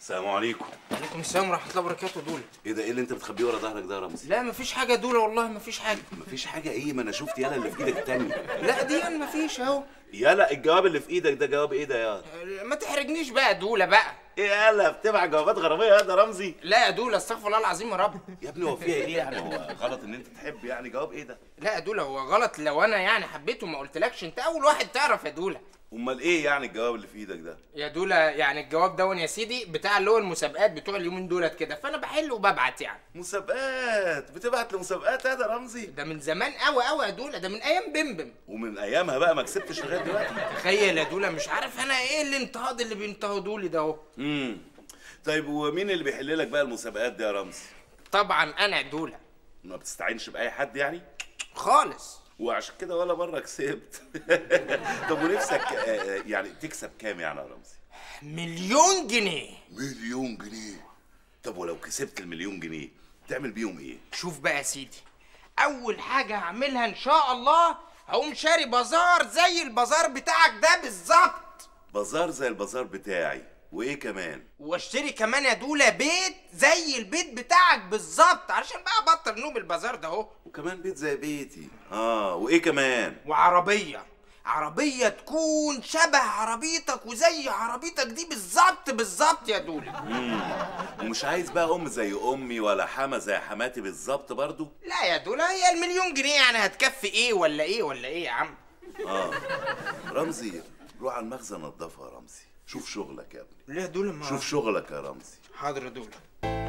السلام عليكم عليكم السلام ورحمه الله وبركاته دول ايه ده ايه اللي انت بتخبيه ورا ظهرك ده يا رمزي لا مفيش حاجه دول والله مفيش حاجه مفيش حاجه ايه ما انا شفت يالا اللي في ايدك التانية لا دي مفيش اهو يالا الجواب اللي في ايدك ده جواب ايه ده يا ما تحرجنيش بقى دوله بقى ايه يالا بتبع جوابات غراميه يا ده رمزي لا يا دوله استغفر الله العظيم يا رب يا ابني هو فيها ايه يعني هو غلط ان انت تحب يعني جواب ايه ده لا يا دوله هو غلط لو انا يعني حبيته ما قلتلكش انت اول واحد تعرف يا دوله امال ايه يعني الجواب اللي في ايدك ده يا دوله يعني الجواب دون يا سيدي بتاع اللي هو المسابقات بتوع اليومين دولت كده فانا بحل وببعت يعني مسابقات بتبعت لمسابقات يا ده رمزي ده من زمان قوي قوي يا دوله ده من ايام بمبم ومن ايامها بقى ما كسبتش لغايه دلوقتي تخيل يا دوله مش عارف انا ايه الانتهاض اللي بينتهضوا لي ده اهو امم طيب ومين اللي بيحل لك بقى المسابقات دي يا رمزي طبعا انا يا دوله ما بتستعينش باي حد يعني خالص وعشان كده ولا مره كسبت طب ونفسك آه، يعني تكسب كام يعني يا رمزي مليون جنيه مليون جنيه طب ولو كسبت المليون جنيه تعمل بيهم ايه شوف بقى يا سيدي اول حاجه هعملها ان شاء الله هقوم شاري بازار زي البازار بتاعك ده بالظبط بازار زي البازار بتاعي وايه كمان واشتري كمان يا دوله بيت زي البيت بتاعك بالظبط علشان بقى بطل نوم البازار ده اهو وكمان بيت زي بيتي اه وايه كمان وعربيه عربيه تكون شبه عربيتك وزي عربيتك دي بالظبط بالظبط يا دوله ومش عايز بقى ام زي امي ولا حما زي حماتي بالظبط برضو لا يا دوله هي المليون جنيه يعني هتكفي ايه ولا ايه ولا ايه يا عم اه رمزي روح على المخزن نضفها يا رمزي شوف شغلك يا ابني ليه يا دوله ما شوف شغلك يا رمزي حاضر يا دوله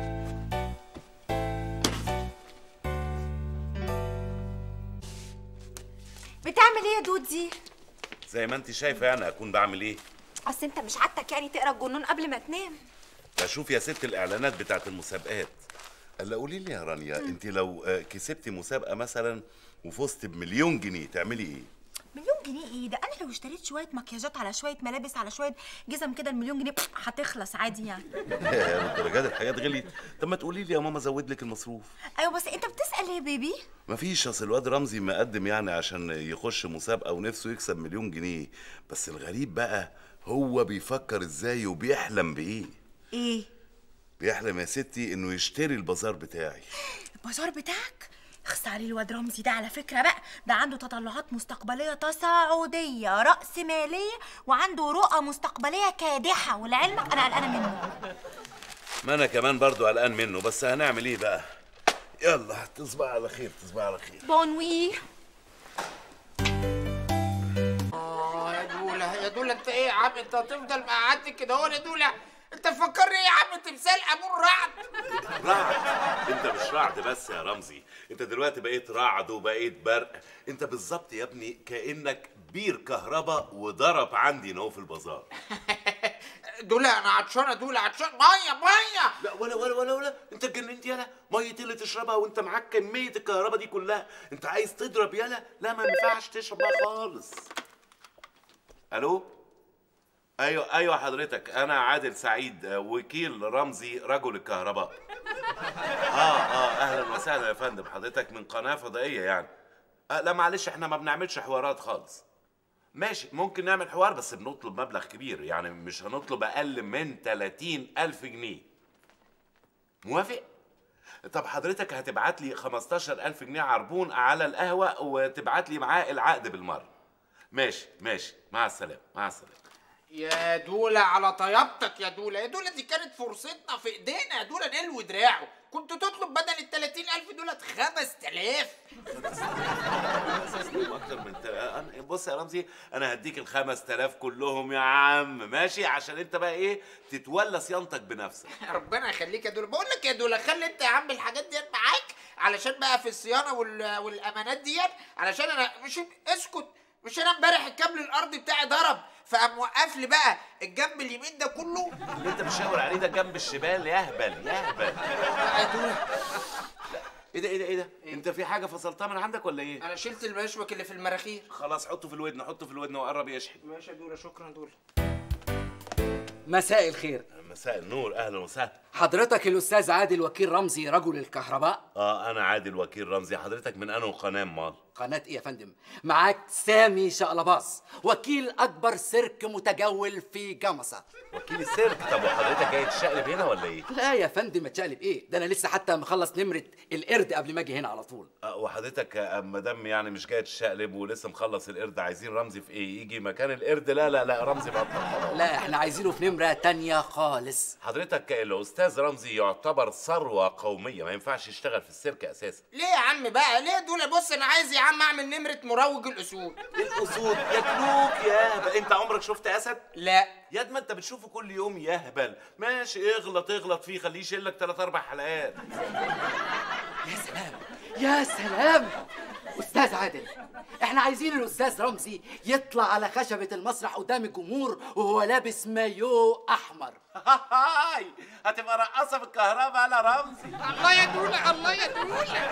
بتعمل ايه يا دودي زي ما انت شايفه يعني اكون بعمل ايه اصل انت مش عادتك يعني تقرا الجنون قبل ما تنام بشوف يا ست الاعلانات بتاعت المسابقات الا قولي لي يا رانيا انت لو آه، كسبتي مسابقه مثلا وفزت بمليون جنيه تعملي ايه مليون جنيه ايه ده انا لو اشتريت شويه مكياجات على شويه ملابس على شويه جزم كده المليون جنيه هتخلص عادي يعني الدرجات الحاجات غليت طب ما تقولي لي يا ماما زود لك المصروف ايوه بس انت بتسال ليه يا بيبي مفيش اصل الواد رمزي مقدم يعني عشان يخش مسابقه ونفسه يكسب مليون جنيه بس الغريب بقى هو بيفكر ازاي وبيحلم بايه ايه بيحلم يا ستي انه يشتري البازار بتاعي البازار بتاعك اخس عليه الواد رمزي ده على فكره بقى ده عنده تطلعات مستقبليه تصاعديه راس ماليه وعنده رؤى مستقبليه كادحه ولعلمك انا قلقانه منه ما انا كمان برضو قلقان منه بس هنعمل ايه بقى يلا تصبح على خير تصبح على خير بونوي اه يا دوله يا دوله انت ايه يا عم انت هتفضل مقعدتك كده اهو يا دوله انت فكرني ايه يا عم تمثال ابو الرعد رعد انت مش رعد بس يا رمزي انت دلوقتي بقيت رعد وبقيت برق انت بالظبط يا ابني كانك بير كهرباء وضرب عندي نو في البازار دوله انا عطشانه دوله عطشان ميه ميه لا ولا ولا ولا ولا انت اتجننت يالا ميه إيه اللي تشربها وانت معاك كميه الكهرباء دي كلها انت عايز تضرب يالا لا ما ينفعش تشرب بقى خالص الو ايوه ايوه حضرتك انا عادل سعيد آه، وكيل رمزي رجل الكهرباء اه اه اهلا وسهلا يا فندم حضرتك من قناه فضائيه يعني آه لا معلش احنا ما بنعملش حوارات خالص ماشي ممكن نعمل حوار بس بنطلب مبلغ كبير يعني مش هنطلب اقل من 30 الف جنيه موافق طب حضرتك هتبعت لي 15000 جنيه عربون على القهوه وتبعت لي معاه العقد بالمره ماشي ماشي مع السلامه مع السلامه يا دوله على طيبتك يا دوله يا دوله دي كانت فرصتنا في ايدينا يا دوله نلوي دراعه كنت تطلب بدل ال 30000 دولت 5000 اكتر من تل... أنا- بص يا رمزي انا هديك ال 5000 كلهم يا عم ماشي عشان انت بقى ايه تتولى صيانتك بنفسك ربنا يخليك يا دوله بقول لك يا دوله خلي انت يا عم الحاجات ديت معاك علشان بقى في الصيانه وال... والامانات ديت علشان انا مش اسكت مش انا امبارح الكابل الارضي بتاعي ضرب فقام موقف لي بقى الجنب اليمين ده كله اللي انت بتشاور عليه ده جنب الشمال يهبل يهبل يا دوله ايه ده ايه ده ايه ده انت في حاجه فصلتها من عندك ولا ايه انا شلت المشوك اللي في المراخير خلاص حطه في الودن حطه في الودن وقرب يشحن ماشي يا دوله شكرا دوله مساء الخير مساء النور اهلا وسهلا حضرتك الأستاذ عادل وكيل رمزي رجل الكهرباء اه انا عادل وكيل رمزي حضرتك من انه قناه مال قناة إيه يا فندم؟ معاك سامي شقلباص وكيل أكبر سيرك متجول في جمصة وكيل السيرك طب وحضرتك جاي تشقلب هنا ولا ايه لا يا فندم اتشقلب إيه؟ ده أنا لسه حتى مخلص نمرة القرد قبل ما أجي هنا على طول آه، وحضرتك آه، مدام يعني مش جاي تشقلب ولسه مخلص القرد عايزين رمزي في ايه يجي مكان القرد لا لا لا رمزي بطل خلاص لا احنا عايزينه في نمرة تانية خالص حضرتك الاستاذ رمزي يعتبر ثروه قوميه ما ينفعش يشتغل في السيرك اساسا ليه يا عم بقى ليه دول بص انا عايز يا عم اعمل نمره مروج الاسود الاسود ياكلوك يا هبل انت عمرك شفت اسد لا يا ما انت بتشوفه كل يوم يا هبل ماشي اغلط اغلط فيه خليه يشيل لك ثلاث اربع حلقات يا سلام يا سلام أستاذ عادل احنا عايزين الأستاذ رمزي يطلع على خشبة المسرح قدام الجمهور وهو لابس مايو أحمر هاي هتبقى رقاصه في الكهرباء على رمزي الله يا دولة الله يا دولة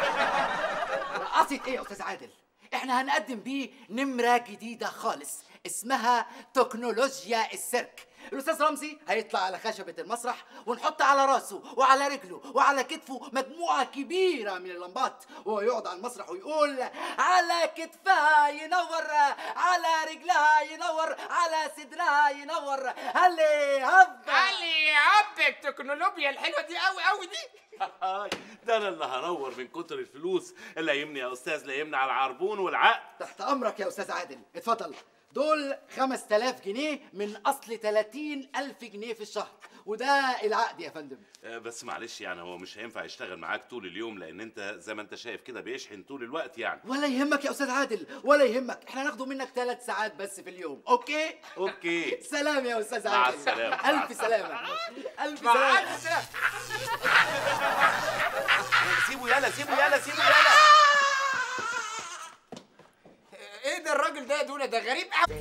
رقصة ايه يا استاذ عادل؟ احنا هنقدم بيه نمرة جديدة خالص اسمها تكنولوجيا السيرك الاستاذ رمزي هيطلع على خشبة المسرح ونحط على راسه وعلى رجله وعلى كتفه مجموعة كبيرة من اللمبات وهو يقعد على المسرح ويقول على كتفها ينور على رجلها ينور على صدرها ينور هلي هبا علي يا عبد التكنولوجيا الحلوه دي قوي قوي دي هاي ده انا اللي هنور من كتر الفلوس اللي يمني يا استاذ لا يمني على العربون والعقد تحت امرك يا استاذ عادل اتفضل دول 5000 جنيه من اصل 30000 جنيه في الشهر وده العقد يا فندم آه، بس معلش يعني هو مش هينفع يشتغل معاك طول اليوم لان انت زي ما انت شايف كده بيشحن طول الوقت يعني ولا يهمك يا استاذ عادل ولا يهمك احنا هناخده منك ثلاث ساعات بس في اليوم اوكي اوكي سلام يا استاذ مع عادل السلامة، مع الف السلامة. سلامه الف مع سلامه ألف سلامة. سيبه يلا سيبه يلا سيبه يلا ايه ده الراجل ده يا دولة ده غريب قوي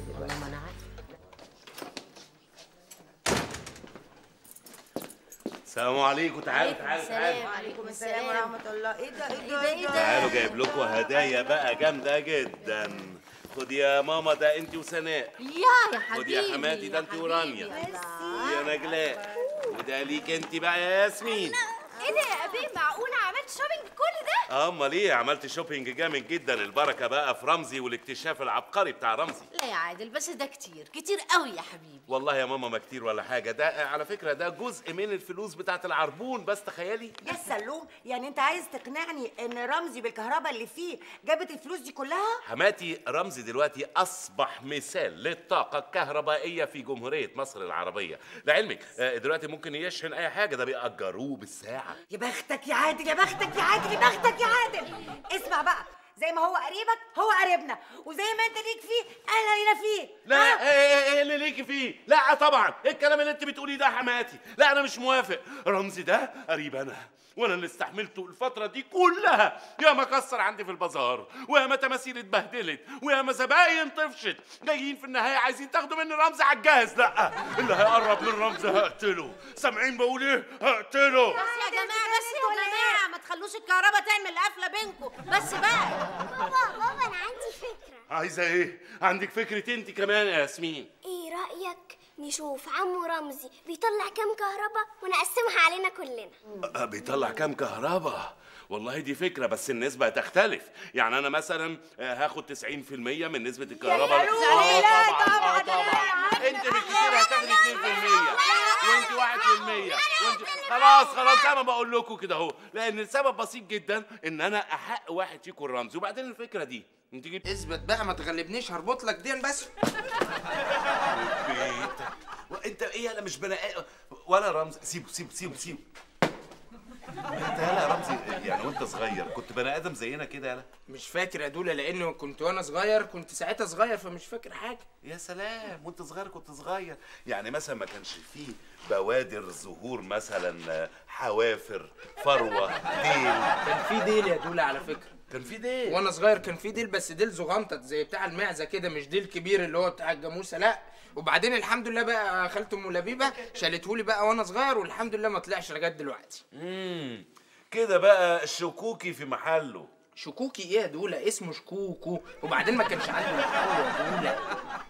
السلام عليكم تعالوا تعالوا تعالوا وعليكم السلام ورحمة الله ايه ده ايه ده ايه ده تعالوا جايب لكم هدايا بقى جامده جدا خد يا ماما ده انت وسناء يا يا خد حبيبي يا حماتي ده انت حبيبي، ورانيا الله. يا نجلاء وده ليك انت بقى يا ياسمين ايه ده يا ابي معقولة عملت شوبينج كل ده؟ اه امال ايه عملت شوبينج جامد جدا البركه بقى في رمزي والاكتشاف العبقري بتاع رمزي لا يا عادل بس ده كتير كتير قوي يا حبيبي والله يا ماما ما كتير ولا حاجه ده على فكره ده جزء من الفلوس بتاعت العربون بس تخيلي يا سلوم يعني انت عايز تقنعني ان رمزي بالكهرباء اللي فيه جابت الفلوس دي كلها حماتي رمزي دلوقتي اصبح مثال للطاقه الكهربائيه في جمهوريه مصر العربيه لعلمك آه، دلوقتي ممكن يشحن اي حاجه ده بيأجروه بالساعه يا بختك يا عادل يا بختك يا عادل يا بختك يا عادل اسمع بقى زي ما هو قريبك هو قريبنا وزي ما انت ليك فيه اهلا لينا فيه لا ها؟ ايه ايه ايه اللي ليكي فيه لا طبعا ايه الكلام اللي انت بتقوليه ده يا حماتي لا انا مش موافق رمزي ده قريب انا وانا اللي استحملته الفترة دي كلها يا ما كسر عندي في البازار ويا ما تماثيل اتبهدلت ويا ما زباين طفشت جايين في النهاية عايزين تاخدوا مني رمزي على الجاهز لا اللي هيقرب من رمزي هقتله سامعين بقول ايه هقتله بس يا جماعة بس يا جماعة ما تخلوش الكهرباء تعمل قفلة بينكم بس بقى بابا بابا انا عندي فكره عايزة ايه عندك فكرة انت كمان يا ياسمين ايه رايك نشوف عمو رمزي بيطلع كام كهرباء ونقسمها علينا كلنا أه، بيطلع كام كهرباء والله دي فكرة بس النسبة تختلف يعني أنا مثلا آه، هاخد 90% من نسبة الكهرباء يا آه، لولو، لا طبعا آه، طبعاً، لا طبعا يا أنت بالكتير هتاخدي 2% وأنت 1% وأنت خلاص خلاص زي ما بقول لكم كده أهو لأن السبب بسيط جدا إن أنا أحق واحد فيكم الرمز وبعدين الفكرة دي أنت جبت اثبت بقى ما تغلبنيش هربط لك دين بس بيتك وأنت إيه أنا مش بني آدم ولا رمز سيبه سيبه سيبه سيبه انت يالا يا رمزي يعني وانت صغير كنت بني ادم زينا كده يالا مش فاكر يا دولا لانه كنت وانا صغير كنت ساعتها صغير فمش فاكر حاجه يا سلام وانت صغير كنت صغير يعني مثلا ما كانش فيه بوادر ظهور مثلا آه، حوافر فروه ديل كان في ديل يا دولا على فكره كان في ديل وانا صغير كان في ديل بس ديل زغنطط زي بتاع المعزه كده مش ديل كبير اللي هو بتاع الجاموسه لا وبعدين الحمد لله بقى خالته ام لبيبه شالتهولي بقى وانا صغير والحمد لله ما طلعش لغايه دلوقتي امم كده بقى الشكوكي في محله شكوكي ايه يا دولا اسمه شكوكو وبعدين ما كانش عنده محل يا دولا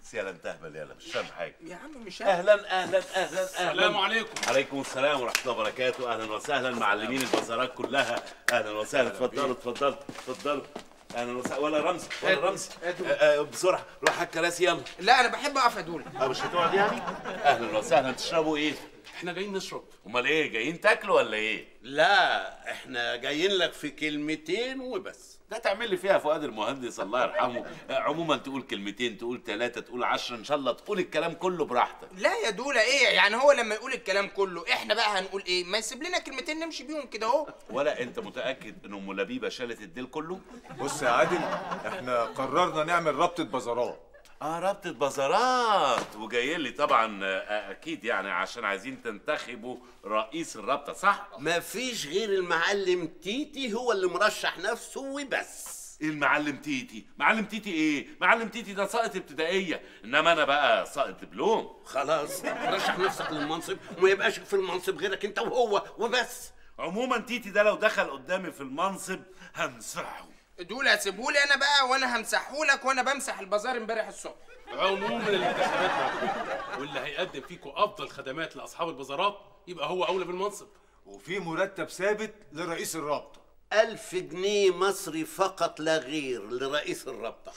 بس يلا انت اهبل يلا مش فاهم حاجه يا عم مش اهلا اهلا اهلا اهلا السلام عليكم. عليكم السلام ورحمه الله وبركاته اهلا وسهلا معلمين البازارات كلها اهلا وسهلا اتفضلوا اتفضلوا اتفضلوا اهلا وسهلا ولا رمزي ولا رمزي آه، آه، بسرعه روح على الكراسي يلا لا انا بحب اقف يا دوله اه مش هتقعد يعني اهلا وسهلا تشربوا ايه احنا جايين نشرب امال ايه جايين تاكلوا ولا ايه لا احنا جايين لك في كلمتين وبس ده تعمل لي فيها فؤاد المهندس الله يرحمه آه، عموما تقول كلمتين تقول ثلاثه تقول عشرة ان شاء الله تقول الكلام كله براحتك لا يا دوله ايه يعني هو لما يقول الكلام كله احنا بقى هنقول ايه ما يسيب لنا كلمتين نمشي بيهم كده اهو ولا انت متاكد ان ام لبيبه شالت الديل كله بص يا عادل احنا قررنا نعمل رابطة بازارات اه رابطة بازارات وجاي لي طبعا آه، اكيد يعني عشان عايزين تنتخبوا رئيس الرابطة صح؟ مفيش غير المعلم تيتي هو اللي مرشح نفسه وبس ايه المعلم تيتي؟ معلم تيتي ايه؟ معلم تيتي ده ساقط ابتدائية انما انا بقى ساقط دبلوم خلاص رشح نفسك للمنصب وما يبقاش في المنصب غيرك انت وهو وبس عموما تيتي ده لو دخل قدامي في المنصب همسحه دوله سيبهولي انا بقى وانا همسحهولك وانا بمسح البازار امبارح الصبح عموما الانتخابات مفتوحة واللي هيقدم فيكم افضل خدمات لاصحاب البازارات يبقى هو اولى بالمنصب وفي مرتب ثابت لرئيس الرابطة ألف جنيه مصري فقط لا غير لرئيس الرابطة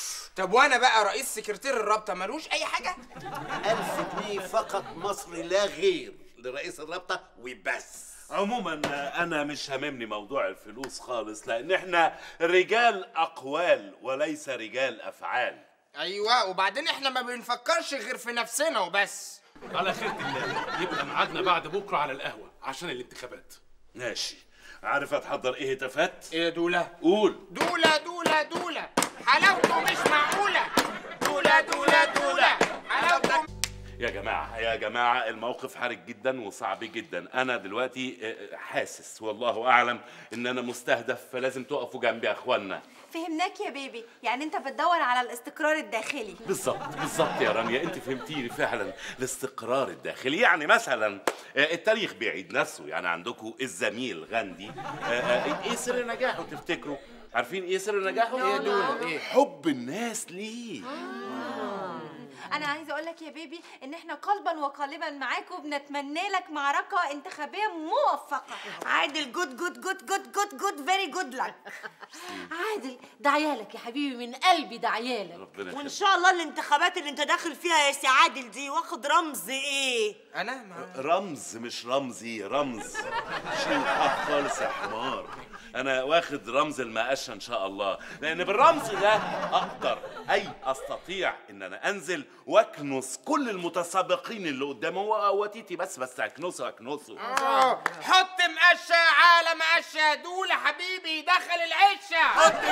طب وانا بقى رئيس سكرتير الرابطه ملوش اي حاجه ألف جنيه فقط مصري لا غير لرئيس الرابطة وبس عموما انا مش هاممني موضوع الفلوس خالص لان احنا رجال اقوال وليس رجال افعال ايوه وبعدين احنا ما بنفكرش غير في نفسنا وبس على خيرة الله يبقى ميعادنا بعد بكره على القهوه عشان الانتخابات ماشي عارف هتحضر ايه هتافات؟ ايه يا دوله قول دوله دوله دوله حلاوته مش معقوله دوله دوله دوله حلاوته يا جماعة يا جماعة الموقف حرج جدا وصعب جدا أنا دلوقتي آه، حاسس والله أعلم إن أنا مستهدف فلازم تقفوا جنبي يا أخوانا فهمناك يا بيبي يعني انت بتدور على الاستقرار الداخلي بالظبط بالظبط يا رانيا انت فهمتيني فعلا الاستقرار الداخلي يعني مثلا آه، التاريخ بيعيد نفسه يعني عندكم الزميل غاندي آه، آه، ايه سر نجاحه تفتكروا عارفين ايه سر نجاحه ايه دول ايه حب الناس ليه انا عايزه اقول لك يا بيبي ان احنا قلبا وقالبا معاك وبنتمنى لك معركه انتخابيه موفقه عادل جود جود جود جود جود جود فيري جود لك عادل ده عيالك يا حبيبي من قلبي ده عيالك ربنا وان يخليك شاء الله الانتخابات اللي انت داخل فيها يا سي عادل دي واخد رمز ايه انا ما رمز مش رمزي رمز شيل حق خالص يا حمار انا واخد رمز المقشه ان شاء الله لان بالرمز ده اقدر اي استطيع ان انا انزل واكنس كل المتسابقين اللي قدامي هو هو تيتي بس بس اكنسه اكنسه آه، حط مقشه على مقشه دوله حبيبي دخل العشه حط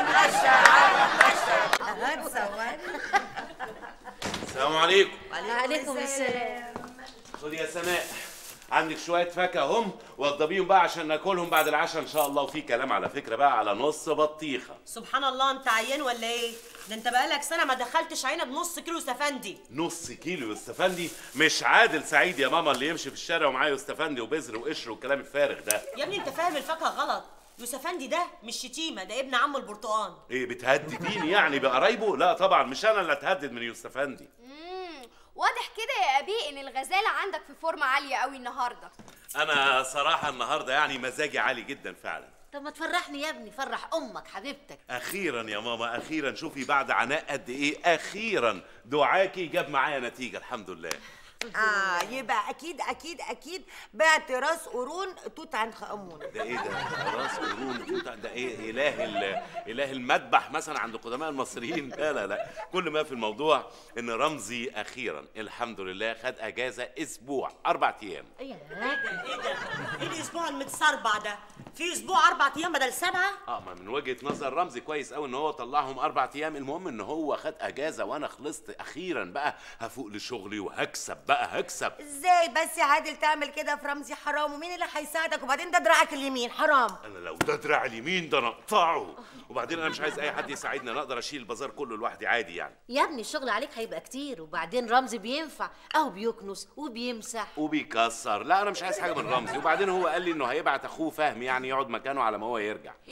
هات ثواني السلام عليكم عليكم السلام خد يا سناء عندك شويه فاكهه هم وضبيهم بقى عشان ناكلهم بعد العشاء ان شاء الله وفي كلام على فكره بقى على نص بطيخه سبحان الله انت عيان ولا ايه ده انت بقالك سنه ما دخلتش عينه بنص كيلو سفندي نص كيلو يوستفندي مش عادل سعيد يا ماما اللي يمشي في الشارع ومعاه يوستفندي وبذر وقشر والكلام الفارغ ده يا ابني انت فاهم الفاكهه غلط يوسفندي ده مش شتيمه ده ابن عم البرتقال ايه بتهدديني يعني بقرايبه لا طبعا مش انا اللي اتهدد من يوستفندي مم، واضح كده يا ابي ان الغزاله عندك في فورمه عاليه قوي النهارده انا صراحه النهارده يعني مزاجي عالي جدا فعلا طب ما تفرحني يا ابني فرح امك حبيبتك اخيرا يا ماما اخيرا شوفي بعد عناء قد ايه اخيرا دعاكي جاب معايا نتيجه الحمد لله اه يبقى اكيد اكيد اكيد بعت راس قرون توت عنخ امون ده ايه ده راس قرون توت ده ايه اله ال- اله المذبح مثلا عند قدماء المصريين لا لا لا كل ما في الموضوع ان رمزي اخيرا الحمد لله خد اجازه اسبوع اربع ايام ايه ايه ده ايه الاسبوع المتسربع ده في اسبوع اربع ايام بدل سبعه اه ما من وجهه نظر رمزي كويس قوي ان هو طلعهم اربع ايام المهم ان هو خد اجازه وانا خلصت اخيرا بقى هفوق لشغلي وهكسب بقى هكسب ازاي بس يا عادل تعمل كده في رمزي حرام ومين اللي هيساعدك وبعدين ده دراعك اليمين حرام انا لو ده دراع اليمين ده انا اقطعه وبعدين انا مش عايز اي حد يساعدني انا اقدر اشيل البازار كله لوحدي عادي يعني يا ابني الشغل عليك هيبقى كتير وبعدين رمزي بينفع اهو بيكنس وبيمسح وبيكسر لا انا مش عايز حاجه من رمزي وبعدين هو قال لي انه هيبعت اخوه فهمي يعني يقعد مكانه على ما هو يرجع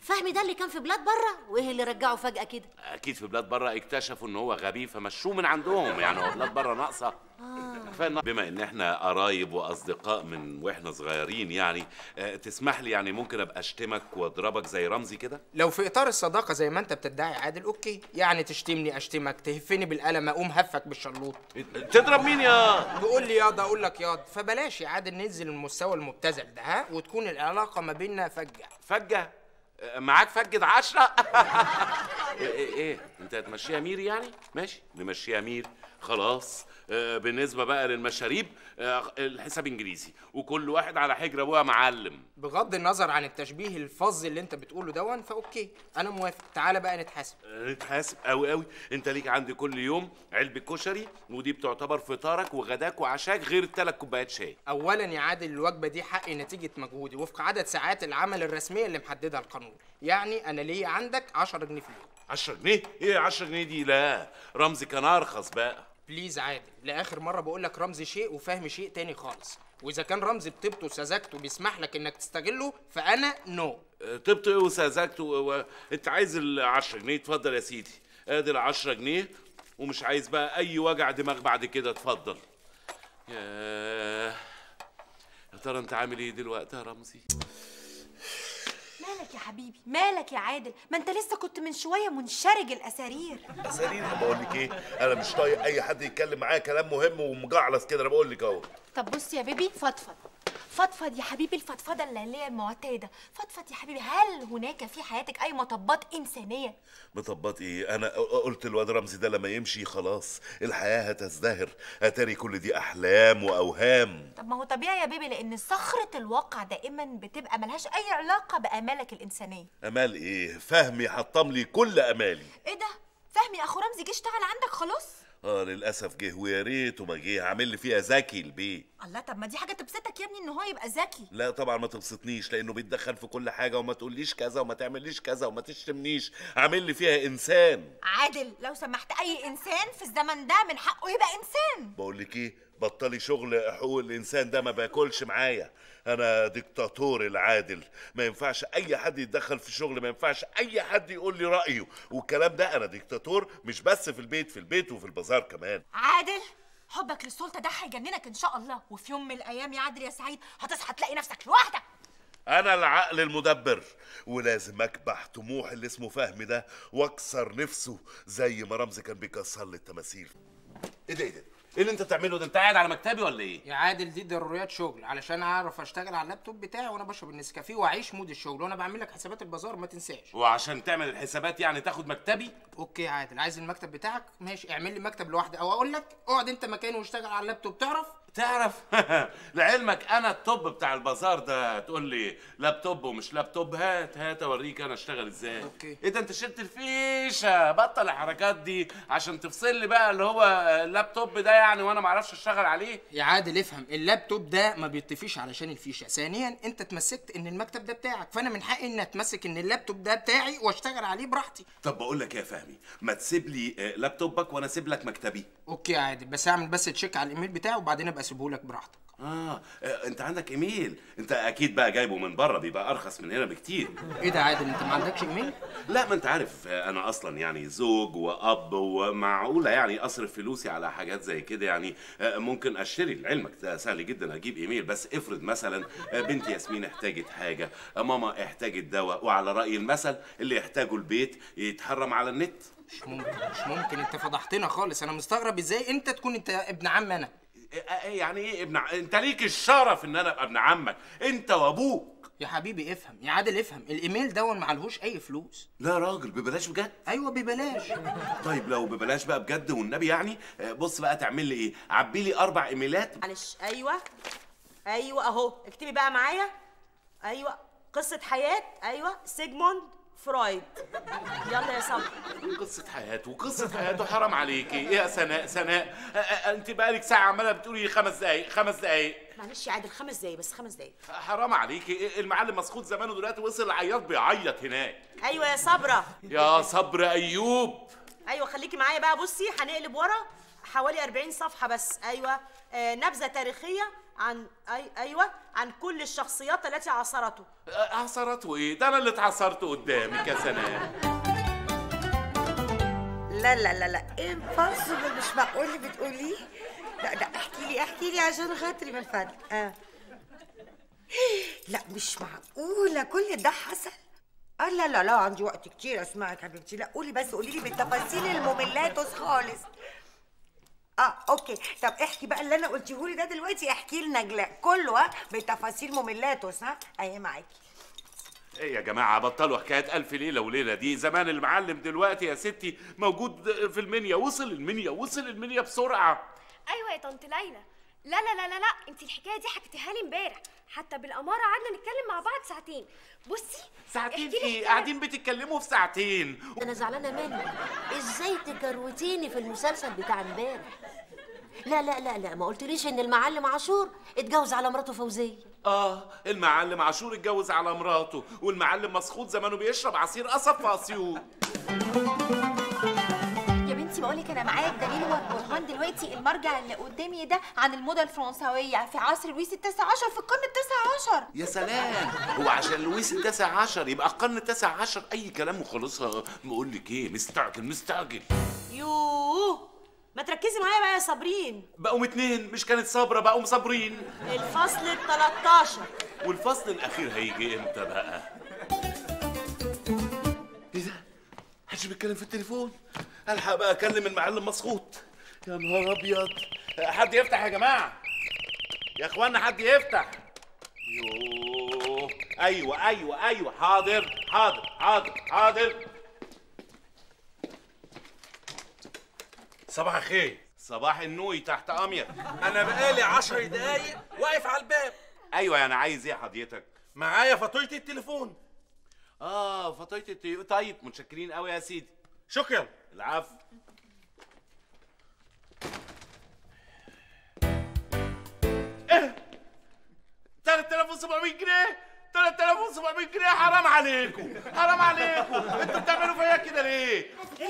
فهمي ده اللي كان في بلاد بره وايه اللي رجعه فجاه كده اكيد في بلاد بره اكتشفوا ان هو غبي فمشوه من عندهم يعني هو بلاد بره ناقصه كفايه إن- بما ان احنا قرايب واصدقاء من واحنا صغيرين يعني آه، تسمح لي يعني ممكن ابقى اشتمك واضربك زي رمزي كده لو في اطار الصداقه زي ما انت بتدعي عادل اوكي يعني تشتمني اشتمك تهفني بالقلم اقوم هفك بالشلوط تضرب مين يا تقول لي ياض اقول لك ياض فبلاش يا عادل ننزل المستوى المبتذل ده ها وتكون العلاقه ما بيننا فجه فجه آه، معاك فجة عشرة ايه ايه ايه انت هتمشيها مير يعني ماشي نمشيها مير خلاص آه، بالنسبة بقى للمشاريب آه، الحساب انجليزي وكل واحد على حجر ابوها معلم بغض النظر عن التشبيه الفظ اللي انت بتقوله دون فاوكي انا موافق تعالى بقى نتحاسب نتحاسب قوي قوي انت ليك عندي كل يوم علبة كشري ودي بتعتبر فطارك وغداك وعشاك غير الثلاث كوبايات شاي اولا يا عادل الوجبه دي حقي نتيجه مجهودي وفق عدد ساعات العمل الرسميه اللي محددها القانون يعني انا ليا عندك 10 جنيه في اليوم 10 جنيه ايه 10 جنيه دي لا رمزي كان ارخص بقى بليز عادل لاخر مره بقول لك رمزي شيء وفهم شيء تاني خالص واذا كان رمزي بطيبته وسذاجته بيسمح لك انك تستغله فانا نو آه، طبت ايه وسذاجت و... و... انت عايز ال 10 جنيه اتفضل يا سيدي ادي ال 10 جنيه ومش عايز بقى اي وجع دماغ بعد كده اتفضل يا يا ترى انت عامل ايه دلوقتي يا رمزي مالك يا حبيبي مالك يا عادل ما انت لسه كنت من شويه منشرج الاسارير اساليني انا بقول لك ايه انا مش طايق اي حد يتكلم معايا كلام مهم ومجعلص كده انا بقول لك اهو طب بص يا بيبي فضفض فضفض يا حبيبي الفضفضه الليليه المعتاده فضفض يا حبيبي هل هناك في حياتك اي مطبات انسانيه مطبات ايه انا قلت الواد رمزي ده لما يمشي خلاص الحياه هتزدهر اتاري كل دي احلام واوهام طب ما هو طبيعي يا بيبي لان صخره الواقع دائما بتبقى ملهاش اي علاقه بامالك الانسانيه امال ايه فهمي حطم لي كل امالي ايه ده فهمي اخو رمزي جه اشتغل عندك خلاص اه للاسف جه ويا ريته ما جه عامل لي فيها ذكي البيت الله طب ما دي حاجه تبسطك يا ابني ان هو يبقى ذكي لا طبعا ما تبسطنيش لانه بيتدخل في كل حاجه وما تقوليش كذا وما تعمليش كذا وما تشتمنيش عامل لي فيها انسان عادل لو سمحت اي انسان في الزمن ده من حقه يبقى انسان بقول لك ايه بطلي شغل حقوق الانسان ده ما باكلش معايا انا ديكتاتور العادل ما ينفعش اي حد يتدخل في شغل ما ينفعش اي حد يقول لي رايه والكلام ده انا ديكتاتور مش بس في البيت في البيت وفي البازار كمان عادل حبك للسلطه ده هيجننك ان شاء الله وفي يوم من الايام يا عادل يا سعيد هتصحى تلاقي نفسك لوحدك انا العقل المدبر ولازم اكبح طموح اللي اسمه فهمي ده واكسر نفسه زي ما رمزي كان بيكسر لي التماثيل ايه ده ايه ده ايه اللي انت بتعمله ده انت قاعد على مكتبي ولا ايه يا عادل دي ضروريات شغل علشان اعرف اشتغل على اللابتوب بتاعي وانا بشرب النسكافيه واعيش مود الشغل وانا بعمل لك حسابات البازار ما تنساش وعشان تعمل الحسابات يعني تاخد مكتبي اوكي يا عادل عايز المكتب بتاعك ماشي اعمل لي مكتب لوحدي او اقول لك اقعد انت مكاني واشتغل على اللابتوب تعرف تعرف لعلمك انا التوب بتاع البازار ده تقول لي لابتوب ومش لابتوب هات هات اوريك انا اشتغل ازاي أوكي. ايه ده انت شلت الفيشه بطل الحركات دي عشان تفصل لي بقى اللي هو اللابتوب ده يعني وانا ما اعرفش اشتغل عليه يا عادل افهم اللابتوب ده ما بيطفيش علشان الفيشه ثانيا انت اتمسكت ان المكتب ده بتاعك فانا من حقي ان اتمسك ان اللابتوب ده بتاعي واشتغل عليه براحتي طب بقول لك إيه يا فهمي ما تسيب لي آه، لابتوبك وانا اسيب لك مكتبي اوكي يا عادل بس اعمل بس تشيك على الايميل بتاعه وبعدين ابقى اسيبه لك براحتك آه. اه انت عندك ايميل انت اكيد بقى جايبه من بره بيبقى ارخص من هنا بكتير ايه ده يا عادل انت ما عندكش ايميل لا ما انت عارف آه، انا اصلا يعني زوج واب ومعقوله يعني اصرف فلوسي على حاجات زي كده يعني آه، ممكن اشتري لعلمك ده سهل جدا اجيب ايميل بس افرض مثلا آه، بنتي ياسمين احتاجت حاجه آه، ماما احتاجت دواء وعلى راي المثل اللي يحتاجه البيت يتحرم على النت مش ممكن مش ممكن انت فضحتنا خالص انا مستغرب ازاي انت تكون انت ابن عم انا آه، آه، يعني ايه ابن ع- انت ليك الشرف ان انا ابقى ابن عمك انت وابوك يا حبيبي افهم يا عادل افهم الايميل دون معلهوش اي فلوس لا راجل ببلاش بجد ايوه ببلاش طيب لو ببلاش بقى بجد والنبي يعني آه، بص بقى تعمل لي ايه عبي لي اربع ايميلات معلش ايوه ايوه اهو اكتبي بقى معايا ايوه قصه حياه ايوه سيجموند فرويد يلا يا صبري قصة حياته وقصة حياته حرام عليكي ايه يا سناء سناء آه، آه، انت بقالك ساعة عمالة بتقولي خمس دقايق خمس دقايق معلش يا عادل خمس دقايق بس خمس دقايق حرام عليكي إيه المعلم مسخوط زمانه دلوقتي وصل العياط بيعيط هناك ايوه يا صبره يا صبر ايوب ايوه خليكي معايا بقى بصي هنقلب ورا حوالي 40 صفحه بس ايوه آه نبذه تاريخيه عن أي... ايوه عن كل الشخصيات التي عاصرته عصرته ايه ده انا اللي اتعصرت قدامك يا سلام لا لا لا لا امبوسيبل مش معقول اللي بتقوليه لا لا احكي لي احكي لي عشان خاطري من فضلك اه لا مش معقولة كل ده حصل اه لا لا لا عندي وقت كتير اسمعك حبيبتي لا قولي بس قولي لي بالتفاصيل المملاتوس خالص اه اوكي طب احكي بقى اللي انا قلته لي ده دلوقتي احكي لنا جلاء كله ها بتفاصيل مملاتوس ها اهي معاكي ايه يا جماعه بطلوا حكايه الف ليله وليله دي زمان المعلم دلوقتي يا ستي موجود في المنيا وصل المنيا وصل المنيا بسرعه ايوه يا طنط ليلى لا لا لا لا لا انت الحكايه دي حكيتيها لي امبارح حتى بالاماره قعدنا نتكلم مع بعض ساعتين بصي ساعتين احكي لي ايه حكاية. قاعدين بتتكلموا في ساعتين انا زعلانه منك ازاي تكروتيني في المسلسل بتاع امبارح لا لا لا لا ما قلتليش ان المعلم عاشور اتجوز على مراته فوزيه اه المعلم عاشور اتجوز على مراته والمعلم مسخوط زمانه بيشرب عصير قصب في اسيوط يا بنتي بقولك انا معايا الدليل والبرهان دلوقتي المرجع اللي قدامي ده عن الموضه الفرنسويه في عصر لويس التاسع عشر في القرن التاسع عشر يا سلام هو عشان لويس التاسع عشر يبقى القرن التاسع عشر اي كلام وخلصها بقول لك ايه مستعجل مستعجل يوه ما تركزي معايا بقى يا صابرين بقوا اتنين مش كانت صابره بقوا صابرين الفصل ال 13 والفصل الاخير هيجي امتى بقى ايه ده محدش بيتكلم في التليفون الحق بقى اكلم المعلم مسخوط يا نهار ابيض حد يفتح يا جماعه يا اخوانا حد يفتح يوه ايوه ايوه ايوه حاضر حاضر حاضر حاضر صباح الخير صباح النوي تحت امير انا بقالي عشر دقايق واقف على الباب ايوه انا عايز ايه حضرتك معايا فاتوره التليفون اه فاتوره التليفون طيب متشكرين قوي يا سيدي شكرا العفو ايه 3700 جنيه 3700 جنيه حرام عليكم حرام عليكم انتوا بتعملوا فيا كده ليه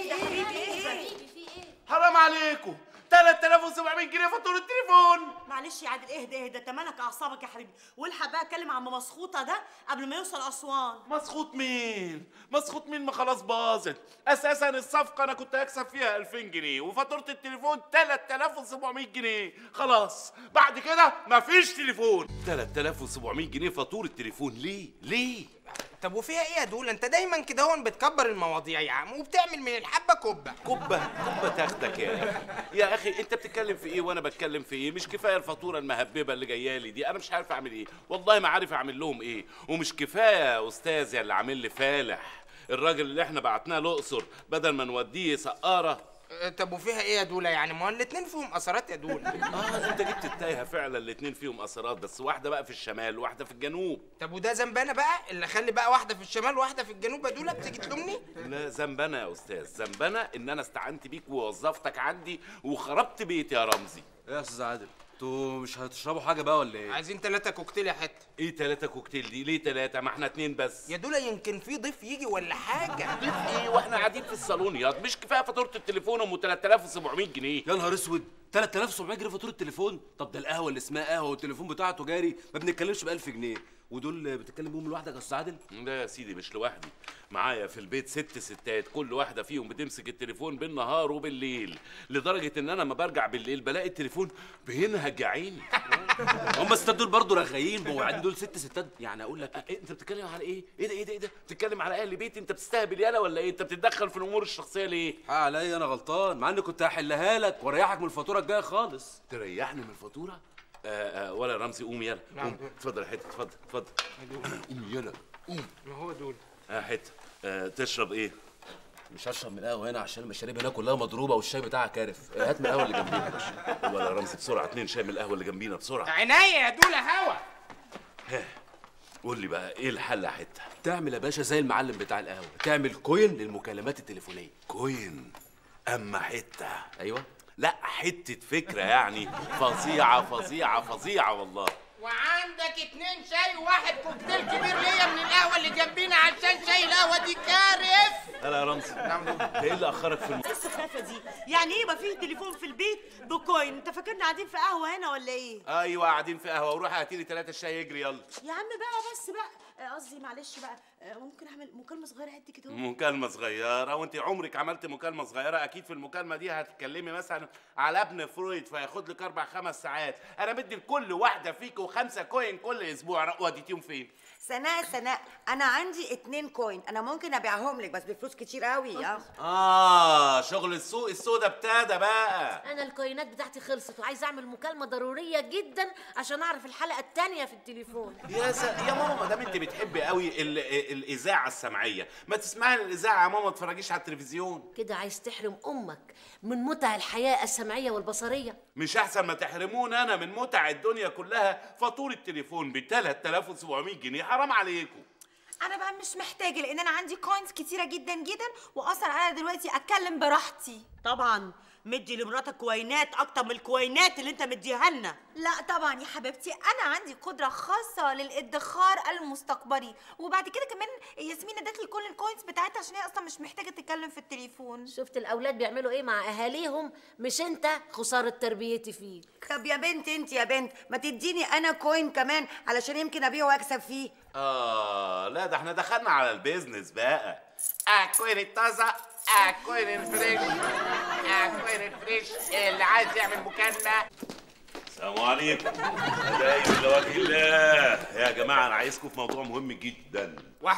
حرام عليكم 3700 جنيه فاتوره التليفون معلش يا عادل اهدى اهدى تمالك اعصابك يا حبيبي والحق بقى اتكلم عن مسخوطه ده قبل ما يوصل اسوان مسخوط مين؟ مسخوط مين ما خلاص باظت اساسا الصفقه انا كنت هكسب فيها 2000 جنيه وفاتوره التليفون 3700 جنيه خلاص بعد كده مفيش تليفون 3700 جنيه فاتوره تليفون ليه ليه طب وفيها ايه يا دول انت دايما كده هون بتكبر المواضيع يا عم وبتعمل من الحبه كبه كبه كبه تاخدك يا اخي يا اخي انت بتتكلم في ايه وانا بتكلم في ايه مش كفايه الفاتوره المهببه اللي جايه لي دي انا مش عارف اعمل ايه والله ما عارف اعمل لهم ايه ومش كفايه يا استاذ يا اللي عامل لي فالح الراجل اللي احنا بعتناه الاقصر بدل ما نوديه سقاره أه، طب وفيها ايه يا دولا يعني ما هو الاتنين فيهم اثارات يا دولا اه انت جبت التايهه فعلا الاتنين فيهم اثارات بس واحده بقى في الشمال وواحده في الجنوب طب وده ذنب انا بقى اللي اخلي بقى واحده في الشمال وواحده في الجنوب يا دولا بتيجي تلومني لا ذنبنا يا استاذ ذنبنا ان انا استعنت بيك ووظفتك عندي وخربت بيتي يا رمزي ايه يا استاذ عادل انتوا مش هتشربوا حاجه بقى ولا ايه عايزين ثلاثة كوكتيل يا حته ايه تلاتة كوكتيل دي ليه تلاتة ما احنا اتنين بس يا دولا يمكن في ضيف يجي ولا حاجه ايه واحنا قاعدين في الصالون ياض مش كفايه فاتوره التليفون ام 3700 جنيه يا نهار اسود 3700 جنيه فاتوره التليفون طب ده القهوه اللي اسمها قهوه والتليفون بتاعته جاري ما بنتكلمش ب 1000 جنيه ودول بتتكلم بيهم لوحدك يا استاذ عادل لا يا سيدي مش لوحدي معايا في البيت ست ستات كل واحده فيهم بتمسك التليفون بالنهار وبالليل لدرجه ان انا لما برجع بالليل بلاقي التليفون بينهج يا عيني هم الستات دول برضه رغايين وقاعدين دول ست ستات يعني اقول لك إيه انت بتتكلم على ايه؟ ايه ده ايه ده ايه ده؟ بتتكلم على اهل بيتي انت بتستهبل يالا ولا ايه؟ انت بتتدخل في الامور الشخصيه ليه؟ حق عليا انا غلطان مع اني كنت هحلها لك واريحك من الفاتوره الجايه خالص تريحني من الفاتوره؟ آه آه ولا رمزي قوم يلا قوم اتفضل يا حته اتفضل اتفضل قوم يلا قوم ما هو دول اه حته آه تشرب ايه؟ مش هشرب من القهوه هنا عشان المشاريب هنا كلها مضروبه والشاي بتاعها كارف هات من القهوه اللي جنبينا يا باشا ولا رمزي بسرعه اتنين شاي من القهوه اللي جنبينا بسرعه عينيا يا دولا هوا ها قول لي بقى ايه الحل يا حته؟ تعمل يا باشا زي المعلم بتاع القهوه تعمل كوين للمكالمات التليفونيه كوين اما حته ايوه لا حته فكره يعني فظيعه فظيعه فظيعه والله وعندك اتنين شاي وواحد كوكتيل كبير ليا من القهوه اللي جنبينا عشان شاي القهوه دي كارف لا يا رمزي ده ايه اللي اخرك في الم... سخن السخافه دي يعني ايه يبقى فيه تليفون في البيت بكوين انت فاكرنا قاعدين في قهوه هنا ولا ايه ايوه قاعدين في قهوه وروح هاتي لي ثلاثه شاي يجري يلا يا عم بقى بس بقى آه، قصدي معلش بقى آه، ممكن اعمل مكالمه صغيره قد كده اهو مكالمة صغيرة وانت عمرك عملت مكالمة صغيرة اكيد في المكالمة دي هتتكلمي مثلا على ابن فرويد فياخد لك اربع خمس ساعات انا بدي لكل واحدة فيكم خمسة كوين كل اسبوع وديتيهم فين سناء سناء انا عندي اتنين كوين انا ممكن ابيعهم لك بس بفلوس كتير قوي اه اه شغل السوق السودا ابتدى بقى انا الكوينات بتاعتي خلصت وعايزه اعمل مكالمه ضروريه جدا عشان اعرف الحلقه التانية في التليفون يا س... يا ماما ما دام انت بتحبي قوي ال... الاذاعه السمعيه ما تسمعي الاذاعه يا ماما ما تتفرجيش على التلفزيون كده عايز تحرم امك من متع الحياه السمعيه والبصريه مش احسن ما تحرمون انا من متع الدنيا كلها فاتوره التليفون ب 3700 جنيه حرام عليكم انا بقى مش محتاجه لان انا عندي كوينز كتيره جدا جدا واصلا انا دلوقتي اتكلم براحتي طبعا مدي لمراتك كوينات اكتر من الكوينات اللي انت مديها لنا لا طبعا يا حبيبتي انا عندي قدره خاصه للادخار المستقبلي وبعد كده كمان ياسمين ادت لي كل الكوينز بتاعتها عشان هي اصلا مش محتاجه تتكلم في التليفون شفت الاولاد بيعملوا ايه مع اهاليهم مش انت خساره تربيتي فيك طب يا بنت انت يا بنت ما تديني انا كوين كمان علشان يمكن ابيعه واكسب فيه اه لا ده احنا دخلنا على البيزنس بقى اكوين الطازه اكوين الفريش اكوين الفريش اللي عايز يعمل مكالمه السلام عليكم دايما لوجه الله يا جماعه انا عايزكم في موضوع مهم جدا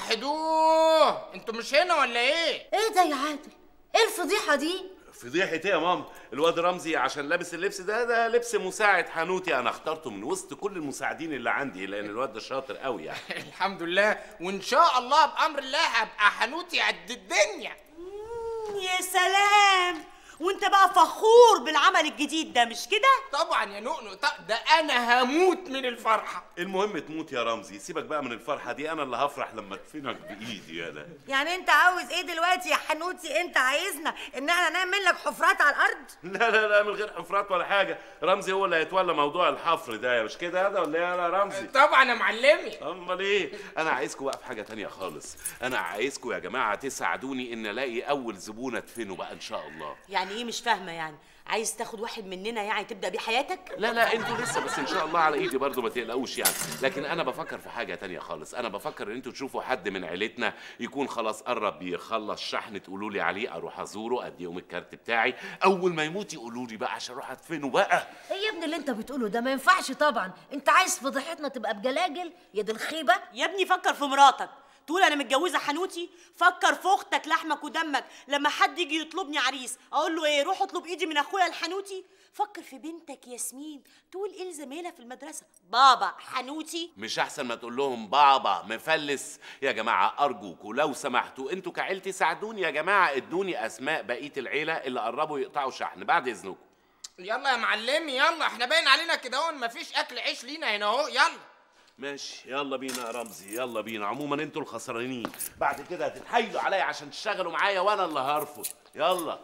وحدوه انتوا مش هنا ولا ايه ايه ده يا عادل ايه الفضيحه دي فضيحة ايه يا ماما؟ الواد رمزي عشان لابس اللبس ده ده لبس مساعد حنوتي انا اخترته من وسط كل المساعدين اللي عندي لان الواد ده شاطر قوي يعني الحمد لله وان شاء الله بامر الله هبقى حنوتي قد الدنيا يا سلام وانت بقى فخور بالعمل الجديد ده مش كده طبعا يا نؤنؤ ط- ده انا هموت من الفرحه المهم تموت يا رمزي سيبك بقى من الفرحة دي انا اللي هفرح لما ادفنك بايدي يا لا يعني انت عاوز ايه دلوقتي يا حنوتي انت عايزنا ان احنا نعمل لك حفرات على الارض لا لا لا من غير حفرات ولا حاجة رمزي هو اللي هيتولى موضوع الحفر ده مش كده هذا ولا ايه يا رمزي طبعا يا معلمي امال ايه انا عايزكم بقى في حاجة تانية خالص انا عايزكم يا جماعة تساعدوني ان الاقي اول زبون ادفنه بقى ان شاء الله يعني ايه مش فاهمه يعني عايز تاخد واحد مننا يعني تبدا بيه حياتك لا لا انتوا لسه بس ان شاء الله على ايدي برضو ما تقلقوش يعني لكن انا بفكر في حاجه تانية خالص انا بفكر ان انتوا تشوفوا حد من عيلتنا يكون خلاص قرب يخلص شحن تقولوا لي عليه اروح ازوره اديهم الكارت بتاعي اول ما يموت يقولوا لي بقى عشان اروح ادفنه بقى ايه يا ابني اللي انت بتقوله ده ما ينفعش طبعا انت عايز فضيحتنا تبقى بجلاجل يا دي الخيبه يا ابني فكر في مراتك تقول انا متجوزه حنوتي فكر في اختك لحمك ودمك لما حد يجي يطلبني عريس اقول له ايه روح اطلب ايدي من اخويا الحنوتي فكر في بنتك ياسمين تقول ايه لزميلها في المدرسه بابا حنوتي مش احسن ما تقول لهم بابا مفلس يا جماعه ارجوكوا لو سمحتوا انتوا كعيلتي ساعدوني يا جماعه ادوني اسماء بقيه العيله اللي قربوا يقطعوا شحن بعد اذنكم يلا يا معلمي يلا احنا باين علينا كده اهو إن مفيش اكل عيش لينا هنا اهو يلا ماشي يلا بينا يا رمزي يلا بينا عموما انتوا الخسرانين بعد كده هتتحايلوا عليا عشان تشتغلوا معايا وانا اللي هرفض يلا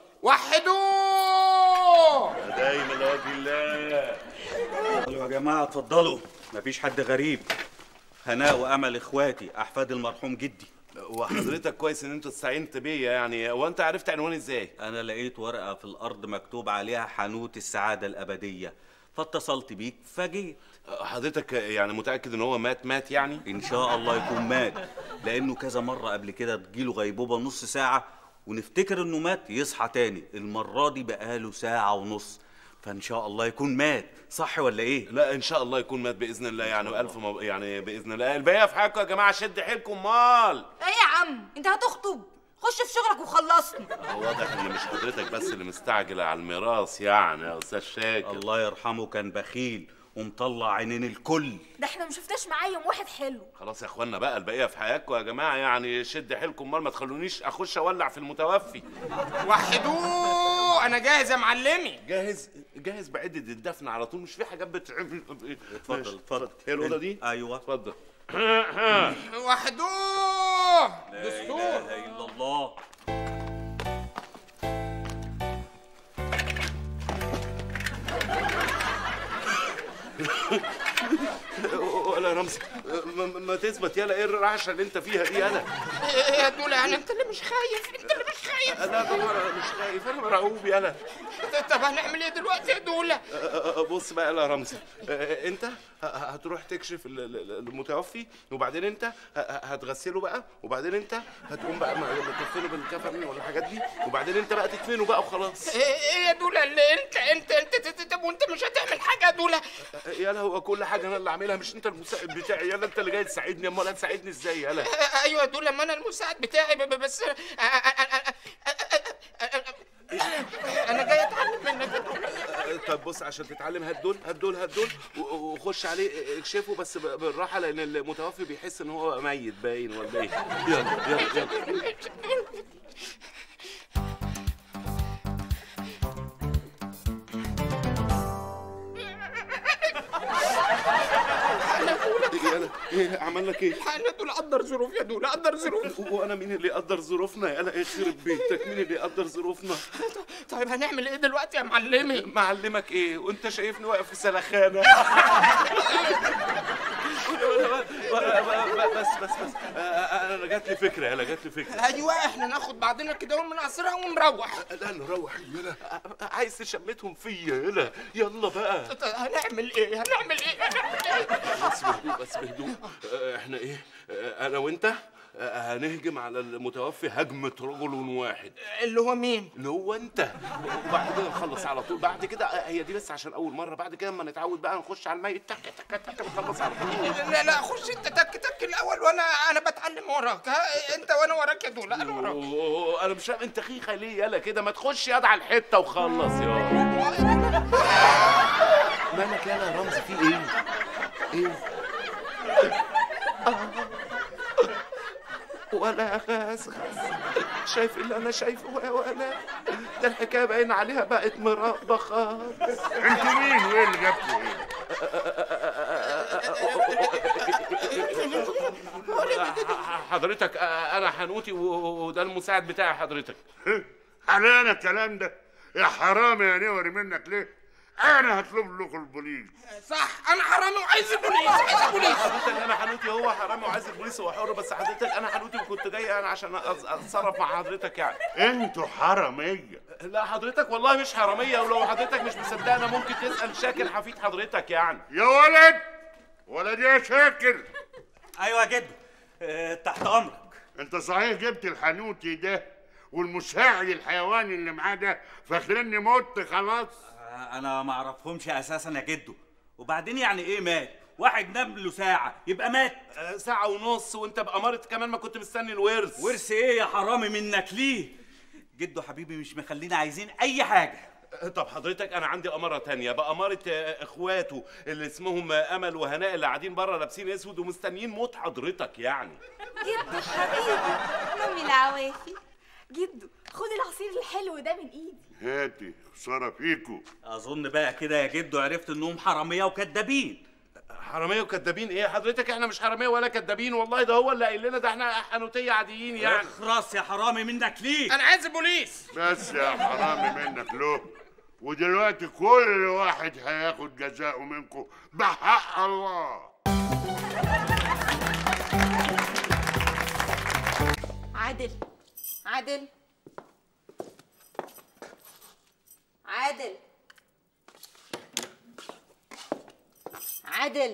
وحدوه دايما لوجه الله اتفضلوا يا جماعة اتفضلوا مفيش حد غريب هناء وأمل إخواتي أحفاد المرحوم جدي وحضرتك كويس ان انت استعينت بيا يعني هو انت عرفت عنواني ازاي أنا لقيت ورقة في الأرض مكتوب عليها حانوت السعادة الأبدية فاتصلت بيك فجيت حضرتك يعني متاكد ان هو مات مات يعني إن شاء الله يكون مات لأنه كذا مرة قبل كده تجيله غيبوبة نص ساعة ونفتكر إنه مات يصحى تاني المرة دي بقاله ساعة ونص فإن شاء الله يكون مات صح ولا إيه؟ لا ان شاء الله يكون مات باذن الله يعني والف مب... يعني باذن الله الباقي في حقكم يا جماعه شد حيلكم مال ايه يا عم انت هتخطب خش في شغلك وخلصنا واضح ان مش حضرتك بس اللي مستعجله على الميراث يعني يا استاذ شاكر الله يرحمه كان بخيل ومطلع عينين الكل ده احنا ما شفناش معاه يوم واحد حلو خلاص يا اخوانا بقى البقيه في حياتكم يا جماعه يعني شد حيلكم مال ما تخلونيش اخش اولع في المتوفي وحدوه انا جاهز يا معلمي جاهز جاهز بعدة الدفن على طول مش في حاجات بتعمل اتفضل اتفضل هي الاوضه دي ايوه اتفضل وحدوه لا دستور اله الا الله يلا يا رمزي ما, ما- ما تثبت يلا ايه الرعشه اللي انت فيها دي يلا ايه يا دولا يعني انت اللي مش خايف انت اللي مش خايف لا طبعا انا مش خايف انا مرعوب يلا طب هنعمل ايه دلوقتي يا دولا أه، أه، بص بقى يلا يا رمزي أه، انت ه- هتروح تكشف ال- ال- المتوفي وبعدين انت ه- هتغسله بقى وبعدين انت هتقوم بقى م- تكفنه بالكفن ولا الحاجات دي وبعدين انت بقى تدفنه بقى وخلاص ايه ايه يا دولا اللي انت انت انت انت- انت طب وانت مش هتعمل حاجه يا دولا يلا هو كل حاجه انا اللي اعملها مش انت المساعد بتاعي يلا انت اللي جاي تساعدني امال هتساعدني ازاي يلا آه، ايوه يا دولا ما انا المساعد بتاعي ب- ب- بس آه، آه، آه، آه، آه، آه، انا جاي اتعلم منك يا دولا أه، طب بص عشان تتعلم هات دول هات دول هات دول و- وخش عليه اكشفه بس ب- بالراحه لان المتوفي بيحس ان هو ميت باين ولا ايه يلا يلا يلا يلا ايه عمل لك ايه؟ انا دول قدر ظروف يا دولا قدر ظروف وانا مين اللي يقدر ظروفنا يلا يخرب بيتك مين اللي يقدر ظروفنا طيب هنعمل ايه دلوقتي يا معلمي معلمك ايه وانت شايفني واقف في سلخانه بس بس بس آه، انا جات لي فكره يلا جات لي فكره ايوه احنا ناخد بعضنا كده من عصرها ونروح لا نروح يلا عايز تشمتهم فيا يلا يلا بقى هنعمل ايه هنعمل ايه هنعمل ايه بس بهدوء بس بهدوء آه، احنا ايه آه، انا وانت آه، هنهجم على المتوفي هجمة رجل واحد اللي هو مين؟ اللي هو انت وبعد كده نخلص على طول بعد كده آه، هي دي بس عشان اول مرة بعد كده اما نتعود بقى نخش على الميت تك تك تك نخلص على طول لا لا خش انت تك تك الاول وانا انا بتعلم وراك ها انت وانا وراك يا دولا انا وراك أوه، انا مش فاهم انت خيخة ليه يلا كده ما تخش يد على الحتة وخلص يا مالك يلا يا رمزي في ايه؟ ايه؟ ولا غزغز شايف اللي انا شايفه يا ولا ده الحكايه باين عليها بقت مرابه خالص انتوا مين وايه اللي جابكوا ايه؟ حضرتك آه، انا حنوتي و- وده المساعد بتاعي حضرتك حلانا الكلام ده يا حرامي يا نوري منك ليه؟ انا هطلب لكم البوليس صح انا حرامي وعايز البوليس عايز البوليس حضرتك انا حنوتي هو حرامي وعايز البوليس هو حر بس حضرتك انا حنوتي وكنت جاي انا عشان أز- اتصرف مع حضرتك يعني انتوا حراميه لا حضرتك والله مش حراميه ولو حضرتك مش مصدقنا ممكن تسال شاكر حفيد حضرتك يعني يا ولد ولد يا شاكر ايوه يا جدو آه، تحت امرك انت صحيح جبت الحنوتي ده والمساعد الحيواني اللي معاه ده فاكرني مت خلاص آه، انا ما اعرفهمش اساسا يا جدو وبعدين يعني ايه مات واحد نام له ساعه يبقى مات آه، ساعه ونص وانت بأمارة كمان ما كنت مستني الورث ورث ايه يا حرامي منك ليه جدو حبيبي مش مخلينا عايزين اي حاجه طب حضرتك انا عندي اماره تانية باماره آه، اخواته اللي اسمهم آه، امل وهناء اللي قاعدين بره لابسين اسود ومستنيين موت حضرتك يعني جدو حبيبي نومي العوافي جدو خد العصير الحلو ده من ايدي هاتي خساره فيكوا اظن بقى كده يا جدو عرفت انهم حراميه وكدابين حراميه وكدابين ايه حضرتك احنا مش حراميه ولا كدابين والله ده هو اللي قايل لنا ده احنا حنوتيه عاديين يعني اخرس يا حرامي منك ليه انا عايز البوليس بس يا حرامي منك له ودلوقتي كل واحد هياخد جزاءه منكم بحق الله عادل عادل عادل عادل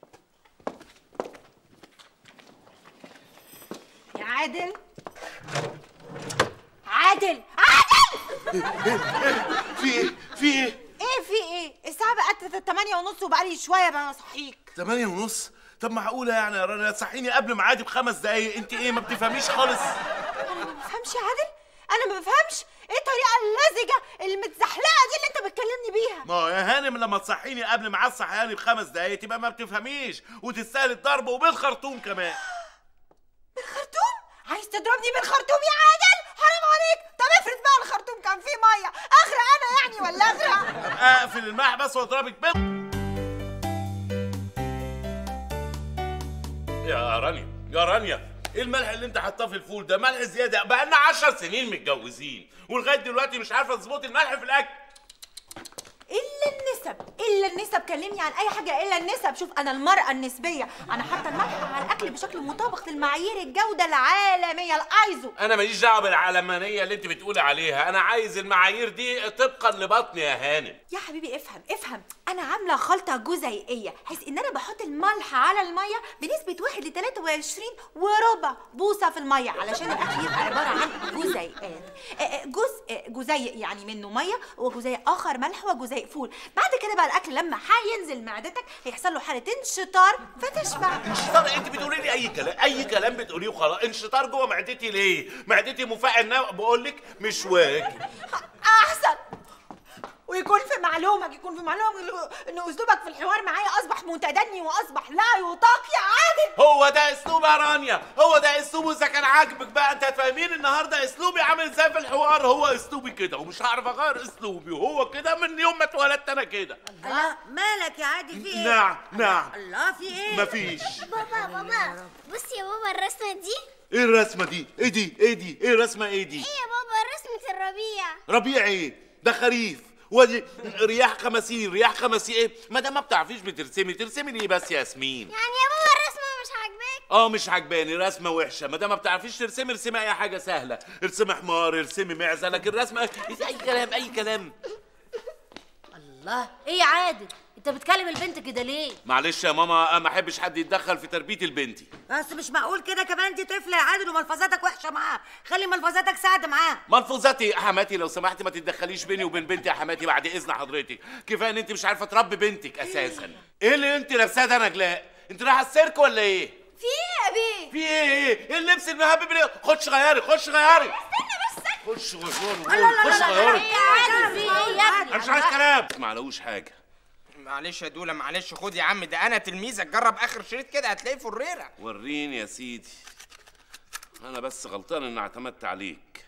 يا عادل عادل عادل في ايه في ايه ايه في ايه الساعة بقت 8 ونص وبقالي شوية بقى اصحيك تمانية ونص طب معقولة يعني يا رنا تصحيني قبل ميعادي بخمس دقايق انت ايه ما بتفهميش خالص انا ما بفهمش يا عادل انا ما بفهمش ايه الطريقة اللزجة المتزحلقة دي اللي انت بتكلمني بيها ما هو يا هانم لما تصحيني قبل ميعاد صحياني بخمس دقايق تبقى ما بتفهميش وتستاهل الضرب وبالخرطوم كمان بالخرطوم عايز تضربني بالخرطوم يا عادل حرام عليك طب افرض بقى الخرطوم كان فيه ميه اغرق انا يعني ولا اغرق ابقى اقفل المحبس واضربك بال يا رانيا يا رانيا ايه الملح اللي انت حاطاه في الفول ده ملح زياده بقالنا عشر سنين متجوزين ولغايه دلوقتي مش عارفه تظبطي الملح في الاكل الا النسب الا النسب نسب كلمني عن اي حاجه الا النسب شوف انا المراه النسبيه انا حاطه الملح على الاكل بشكل مطابق للمعايير الجوده العالميه الايزو انا ماليش دعوه بالعلمانيه اللي انت بتقولي عليها انا عايز المعايير دي طبقا لبطني يا هانم يا حبيبي افهم افهم انا عامله خلطه جزيئيه حيث ان انا بحط الملح على الميه بنسبه 1 ل 23 وربع بوصه في الميه علشان الاكل يبقى عباره عن جزيئات آه، آه، جزء آه، جزيء يعني منه ميه وجزيء اخر ملح وجزيء فول بعد كده بقى الاكل لما هينزل معدتك هيحصل له حاله انشطار فتشبع انشطار انت بتقولي لي اي كلام اي كلام بتقوليه وخلاص انشطار جوه معدتي ليه معدتي مفاعل نوع بقول لك مش واكل احسن ويكون في معلومك يكون في معلومك ان اسلوبك في الحوار معايا اصبح متدني واصبح لا يطاق يا عادل هو ده اسلوب يا رانيا هو ده اسلوبه اذا كان عاجبك بقى انت هتفهمين النهارده اسلوبي عامل ازاي في الحوار هو اسلوبي كده ومش هعرف اغير اسلوبي وهو كده من يوم ما اتولدت انا كده الله مالك يا عادل في ايه نعم نعم الله في ايه مفيش بابا بابا بص يا بابا الرسمة دي ايه الرسمه دي ايه دي ايه دي ايه الرسمه ايه دي ايه يا بابا رسمة الربيع ربيع ايه ده خريف ودي رياح خماسين رياح خماسين ايه ما دام ما بتعرفيش بترسمي ترسمي ليه بس يا ياسمين يعني يا بابا الرسمة مش عاجباك اه مش عجباني رسمه وحشه ما دام ما بتعرفيش ترسمي ارسمي اي حاجه سهله ارسمي حمار ارسمي معزه لكن رسمه اي كلام اي كلام الله ايه يا عادل انت بتكلم البنت كده ليه معلش يا ماما أنا ما احبش حد يتدخل في تربيه البنتي بس مش معقول كده كمان دي طفله يا عادل وملفظاتك وحشه معاها خلي ملفظاتك سعد معاها ملفوظاتي يا حماتي لو سمحتي ما تتدخليش بيني وبين بنتي يا حماتي بعد اذن حضرتك كفايه ان انت مش عارفه تربي بنتك اساسا ايه اللي انت لابساه ده يا نجلاء انت رايحه السيرك ولا ايه في ايه يا بيه في ايه ايه ايه اللبس المهبب ده خش غيري خش غيري خش غيري خش غيري انا مش عايز كلام ما علوش حاجه معلش يا دولا معلش خد يا عم ده انا تلميذك جرب اخر شريط كده هتلاقيه فريره وريني يا سيدي انا بس غلطان اني اعتمدت عليك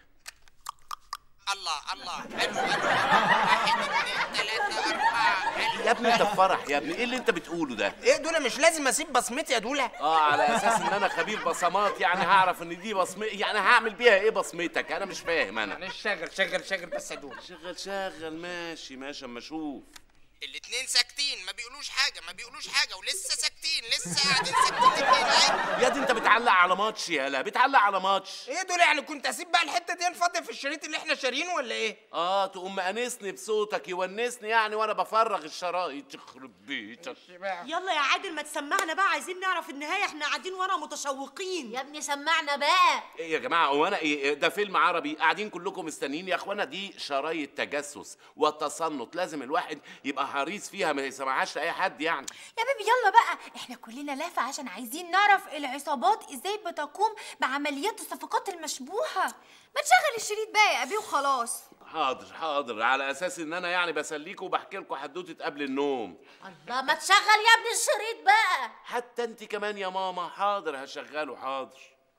الله الله حلو حلو واحد اتنين تلاته اربعه يا ابني انت في فرح يا ابني ايه اللي انت بتقوله ده ايه دولا مش لازم اسيب بصمتي يا دولا اه على اساس ان انا خبير بصمات يعني هعرف ان دي بصمه يعني هعمل بيها ايه بصمتك انا مش فاهم انا معلش شغل شغل شغل بس يا دولا شغل شغل ماشي ماشي اما اشوف الاتنين ساكتين ما بيقولوش حاجه ما بيقولوش حاجه ولسه ساكتين لسه قاعدين ساكتين الاتنين اهي يا دي انت بتعلق على ماتش يالا بتعلق على ماتش ايه دول يعني كنت اسيب بقى الحته دي نفضي في الشريط اللي احنا شارينه ولا ايه اه تقوم مأنسني بصوتك يونسني يعني وانا بفرغ الشرايط يخرب بيتك يلا يا عادل ما تسمعنا بقى عايزين نعرف النهايه احنا قاعدين ورا متشوقين يا ابني سمعنا بقى ايه يا جماعه هو انا ايه ده فيلم عربي قاعدين كلكم مستنيين يا اخوانا دي شرايط تجسس وتصنت لازم الواحد يبقى حريص فيها ما يسمعهاش لاي حد يعني يا بيبي يلا بقى احنا كلنا لافة عشان عايزين نعرف العصابات ازاي بتقوم بعمليات الصفقات المشبوهة ما تشغل الشريط بقى يا ابي وخلاص حاضر حاضر على اساس ان انا يعني بسليكوا وبحكي لكم حدوته قبل النوم الله ما تشغل يا ابني الشريط بقى حتى انت كمان يا ماما حاضر هشغله حاضر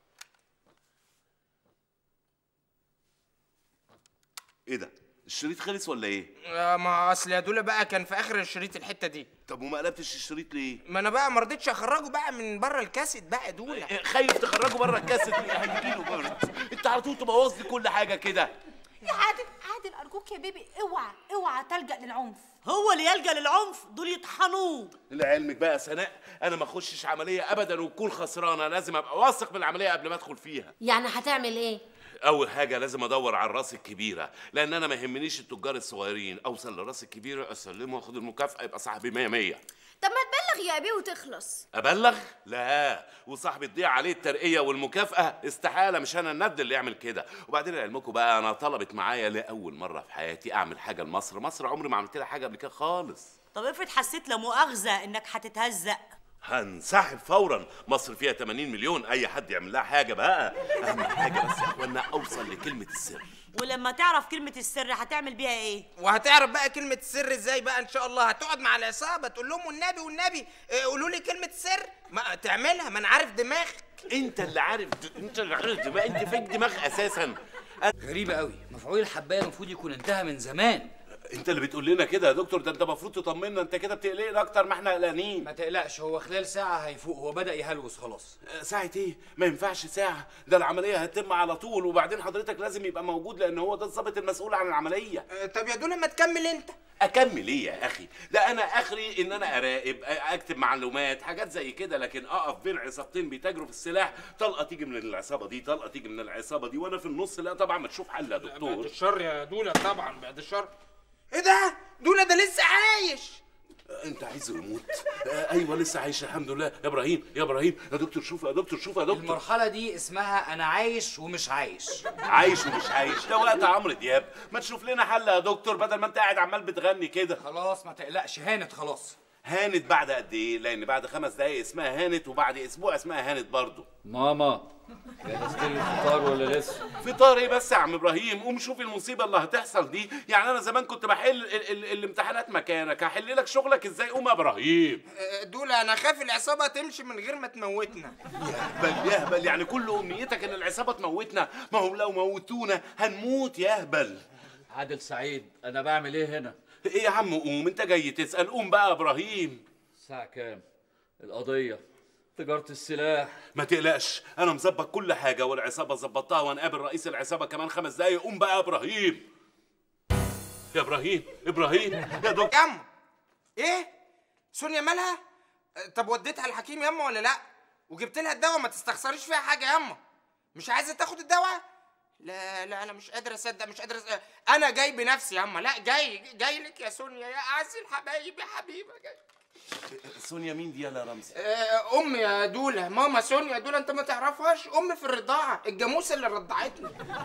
ايه ده الشريط خلص ولا ايه آه، ما اصل يا دولا بقى كان في اخر الشريط الحته دي طب وما قلبتش الشريط ليه ما انا بقى ما رضيتش اخرجه بقى من بره الكاسيت بقى يا دولا إيه، خايف تخرجه بره الكاسيت ليه هيجيله برد انت على طول تبوظ لي كل حاجه كده يا عادل عادل ارجوك يا بيبي اوعى اوعى تلجأ للعنف هو اللي يلجأ للعنف دول يطحنوه لعلمك بقى يا سناء انا ما اخشش عمليه ابدا وتكون خسرانه لازم ابقى واثق من العمليه قبل ما ادخل فيها يعني هتعمل ايه اول حاجه لازم ادور على الراس الكبيره لان انا ما يهمنيش التجار الصغيرين اوصل للراس الكبيره اسلمه واخد المكافاه يبقى صاحبي 100 100 طب ما تبلغ يا ابي وتخلص ابلغ لا وصاحبي تضيع عليه الترقيه والمكافاه استحاله مش انا الند اللي يعمل كده وبعدين لعلمكم بقى انا طلبت معايا لاول مره في حياتي اعمل حاجه لمصر مصر عمري ما عملت لها حاجه قبل كده خالص طب افرض حسيت لا مؤاخذه انك هتتهزق هنسحب فورا مصر فيها 80 مليون اي حد يعمل لها حاجه بقى اهم حاجه بس يا اخوانا اوصل لكلمه السر ولما تعرف كلمه السر هتعمل بيها ايه وهتعرف بقى كلمة السر ازاي بقى ان شاء الله هتقعد مع العصابة تقول لهم والنبي والنبي آه، قولوا لي كلمة سر ما تعملها ما انا عارف دماغك انت اللي عارف انت اللي عارف دماغ انت فيك دماغ اساسا غريبة قوي مفعول الحباية المفروض يكون انتهى من زمان انت اللي بتقول لنا كده يا دكتور ده انت المفروض تطمنا انت كده بتقلقنا اكتر ما احنا قلقانين ما تقلقش هو خلال ساعة هيفوق هو بدأ يهلوس خلاص ساعة ايه؟ ما ينفعش ساعة، ده العملية هتتم على طول وبعدين حضرتك لازم يبقى موجود لأن هو ده الضابط المسؤول عن العملية. طب يا دول ما تكمل أنت. أكمل إيه يا أخي؟ ده أنا آخري إن أنا أراقب، أكتب معلومات، حاجات زي كده لكن أقف بين عصابتين بيتاجروا في السلاح، طلقة تيجي من العصابة دي، طلقة تيجي من العصابة دي وأنا في النص لا طبعا ما تشوف حل يا دكتور. بعد الشر يا دولة طبعا بعد الشر. إيه ده؟ دولة ده لسه عايش. انت عايزه يموت آه ايوه لسه عايش الحمد لله يا ابراهيم يا ابراهيم يا دكتور شوف يا دكتور شوف يا دكتور المرحلة دي اسمها أنا عايش ومش عايش عايش ومش عايش ده وقت عمرو دياب ما تشوف لنا حل يا دكتور بدل ما انت قاعد عمال بتغني كده خلاص ما تقلقش هانت خلاص هانت بعد قد ايه لان بعد خمس دقايق اسمها هانت وبعد اسبوع اسمها هانت برضه ماما جهزت لي الفطار ولا لسه؟ فطار ايه بس يا عم ابراهيم قوم شوف المصيبه اللي هتحصل دي يعني انا زمان كنت بحل ال ال الامتحانات مكانك هحل لك شغلك ازاي قوم يا ابراهيم دولة أنا خاف العصابة تمشي من غير ما تموتنا. يهبل يهبل يعني كل امنيتك ان العصابه تموتنا ما هم لو موتونا هنموت يهبل عادل سعيد أنا بعمل إيه هنا؟ ايه يا عم قوم انت جاي تسال قوم بقى يا ابراهيم الساعة كام؟ القضية تجارة السلاح ما تقلقش انا مظبط كل حاجه والعصابه ظبطتها وهنقابل رئيس العصابه كمان خمس دقايق قوم بقى يا ابراهيم يا ابراهيم ابراهيم يا دكتور ياما إيه؟ سونيا مالها؟ طب وديتها الحكيم ياما ولا لأ؟ وجبت لها الدواء ما تستخسريش فيها حاجة ياما. مش عايزة تاخد الدواء؟ لا لا انا مش قادر اصدق مش قادر أصدق. انا جاي بنفسي ياما لا جاي جاي لك يا سونيا يا اعز الحبايب يا حبيبه جاي سونيا مين دي يا رمزي آه، ام يا دوله ماما سونيا دوله انت ما تعرفهاش ام في الرضاعه الجاموسه اللي رضعتني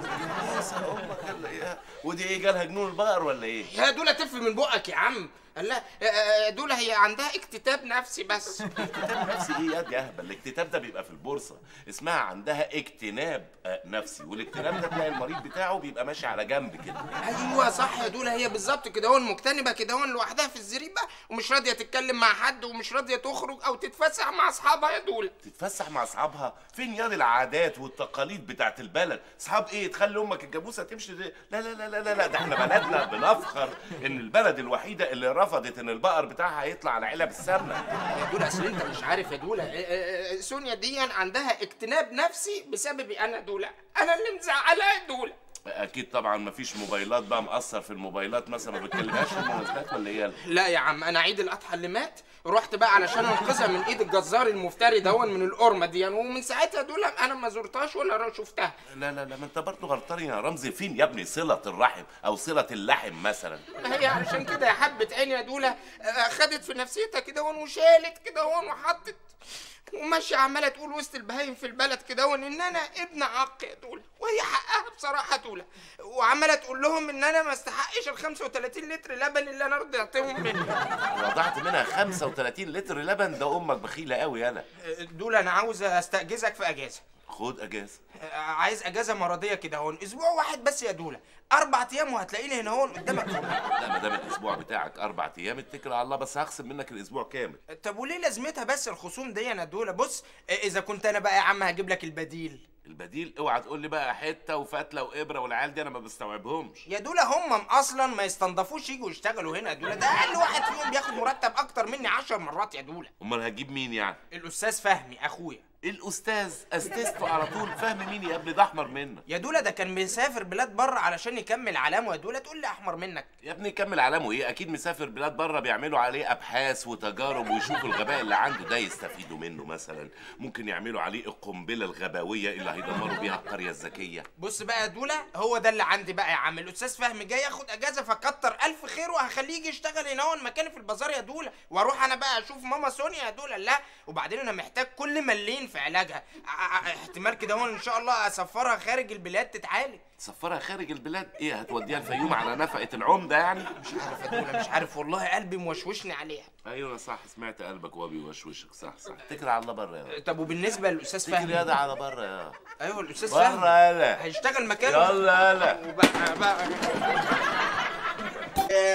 ودي ايه جالها جنون البقر ولا ايه يا دوله تف من بقك يا عم لا آه، دوله هي عندها اكتتاب نفسي بس اكتتاب نفسي ايه يا دي اهبل الاكتتاب ده بيبقى في البورصه اسمها عندها اكتناب آه، نفسي والاكتناب ده تلاقي المريض بتاعه بيبقى ماشي على جنب كده ايوه صح يا دوله هي بالظبط كده هون مكتنبه كده هون لوحدها في الزريبه ومش راضيه تتكلم مع حد ومش راضيه تخرج او تتفسح مع اصحابها يا دوله تتفسح مع اصحابها فين ياض العادات والتقاليد بتاعت البلد اصحاب ايه تخلي امك الجاموسه تمشي دي. لا لا لا لا لا, لا. ده احنا بلدنا بنفخر ان البلد الوحيده اللي رفضت ان البقر بتاعها يطلع على علب السمنه يا دوله اصل انت مش عارف يا دوله آه، آه، آه، سونيا دي عندها اكتناب نفسي بسببي انا دوله انا اللي مزعلها يا دوله اكيد طبعا مفيش موبايلات بقى مقصر في الموبايلات مثلا ما بتكلمهاش في المناسبات ولا ايه لا يا عم انا عيد الاضحى اللي مات رحت بقى علشان انقذها من ايد الجزار المفتري دون من القرمه دي ومن ساعتها دول انا ما زرتهاش ولا شفتها لا لا لا ما انت برضه غلطان يا رمزي فين يا ابني صله الرحم او صله اللحم مثلا ما هي علشان كده يا حبة عيني يا دولة آه، خدت في نفسيتها كده هون وشالت كده هون وحطت وماشية عمالة تقول وسط البهايم في البلد كده هون إن أنا ابن عق يا دولة وهي حقها بصراحة دولة وعمالة تقول لهم إن أنا ما استحقش ال 35 لتر لبن اللي أنا رضعتهم منه وضعت منها 35 لتر لبن ده امك بخيله قوي يالا آه، دولة أنا عاوز أستأجزك في أجازة خد اجازه آه، عايز أجازة مرضية كده هون أسبوع واحد بس يا دولة أربع أيام وهتلاقيني هنا هون قدامك لا ما دام الاسبوع بتاعك اربع ايام اتكل على الله بس هخصم منك الاسبوع كامل طب وليه لازمتها بس الخصوم دي يا دولة بص آه، إذا كنت أنا بقى يا عم هجيب لك البديل البديل اوعى تقول لي بقى حته وفتله وابره والعيال دي انا ما بستوعبهمش يا دولة هم اصلا ما يستنضفوش يجوا يشتغلوا هنا يا دولة ده اقل واحد فيهم بياخد مرتب اكتر مني عشر مرات يا دولة امال هجيب مين يعني الاستاذ فهمي اخويا الاستاذ استاذته على طول فهم مين يا ابني ده احمر منك يا دولة ده كان مسافر بلاد بره علشان يكمل علامه يا دولة تقول لي احمر منك يا ابني كمل علامه ايه اكيد مسافر بلاد بره بيعملوا عليه ابحاث وتجارب ويشوفوا الغباء اللي عنده ده يستفيدوا منه مثلا ممكن يعملوا عليه القنبله الغباويه اللي هيدمروا بيها القريه الذكيه بص بقى يا دولة هو ده اللي عندي بقى يا عم الاستاذ فهمي جاي ياخد اجازه فكتر الف خير وهخليه يجي يشتغل هنا هون مكاني في البازار يا دولة واروح انا بقى اشوف ماما سونيا يا دولة لا وبعدين انا محتاج كل ملين في علاجها ع- ع- احتمال كده هون ان شاء الله اسفرها خارج البلاد تتعالج تسفرها خارج البلاد ايه هتوديها الفيوم على نفقه العمده يعني مش عارف يا دولة مش عارف والله قلبي موشوشني عليها ايوه صح سمعت قلبك وهو بيوشوشك صح صح اتكل على الله بره يا طب وبالنسبه للاستاذ اتكل فهمي ياض على بره يا ايوه الاستاذ بره فهمي يالا هيشتغل مكانه يلا يلا وبقى بقى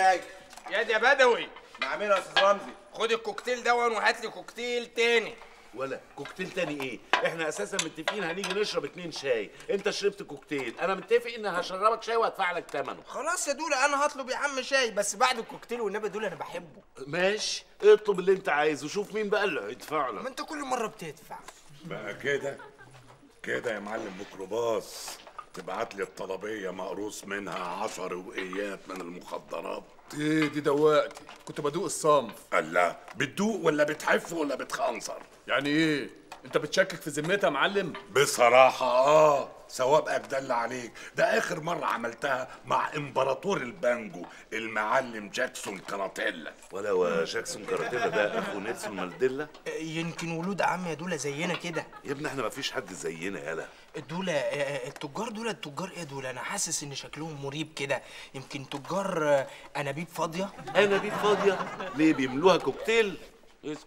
يا دي يا بدوي نعمله يا استاذ رمزي خد الكوكتيل دون وهات لي كوكتيل تاني ولا كوكتيل تاني ايه احنا اساسا متفقين هنيجي نشرب اتنين شاي انت شربت كوكتيل انا متفق ان هشربك شاي وهدفع لك ثمنه خلاص يا دولا انا هطلب يا عم شاي بس بعد الكوكتيل والنبي دول انا بحبه ماشي اطلب اللي انت عايزه وشوف مين بقى اللي هيدفع لك ما انت كل مره بتدفع بقى كده كده يا معلم ميكروباص تبعت لي الطلبية مقروص منها عشر وقيات من المخدرات ايه دي دوقتي كنت بدوق الصنف الله بتدوق ولا بتحف ولا بتخنصر يعني ايه انت بتشكك في ذمتها يا معلم بصراحة اه ثوابك دل عليك ده اخر مرة عملتها مع امبراطور البانجو المعلم جاكسون كاراتيلا ولا وجاكسون كاراتيلا ده اخو نيلسون مانديلا يمكن ولود عم يا دولا زينا كده يا ابني احنا مفيش حد زينا يالا دولا آه، التجار دول التجار ايه دول انا حاسس ان شكلهم مريب كده يمكن تجار آه، انابيب فاضيه انابيب فاضيه ليه بيملوها كوكتيل اسكت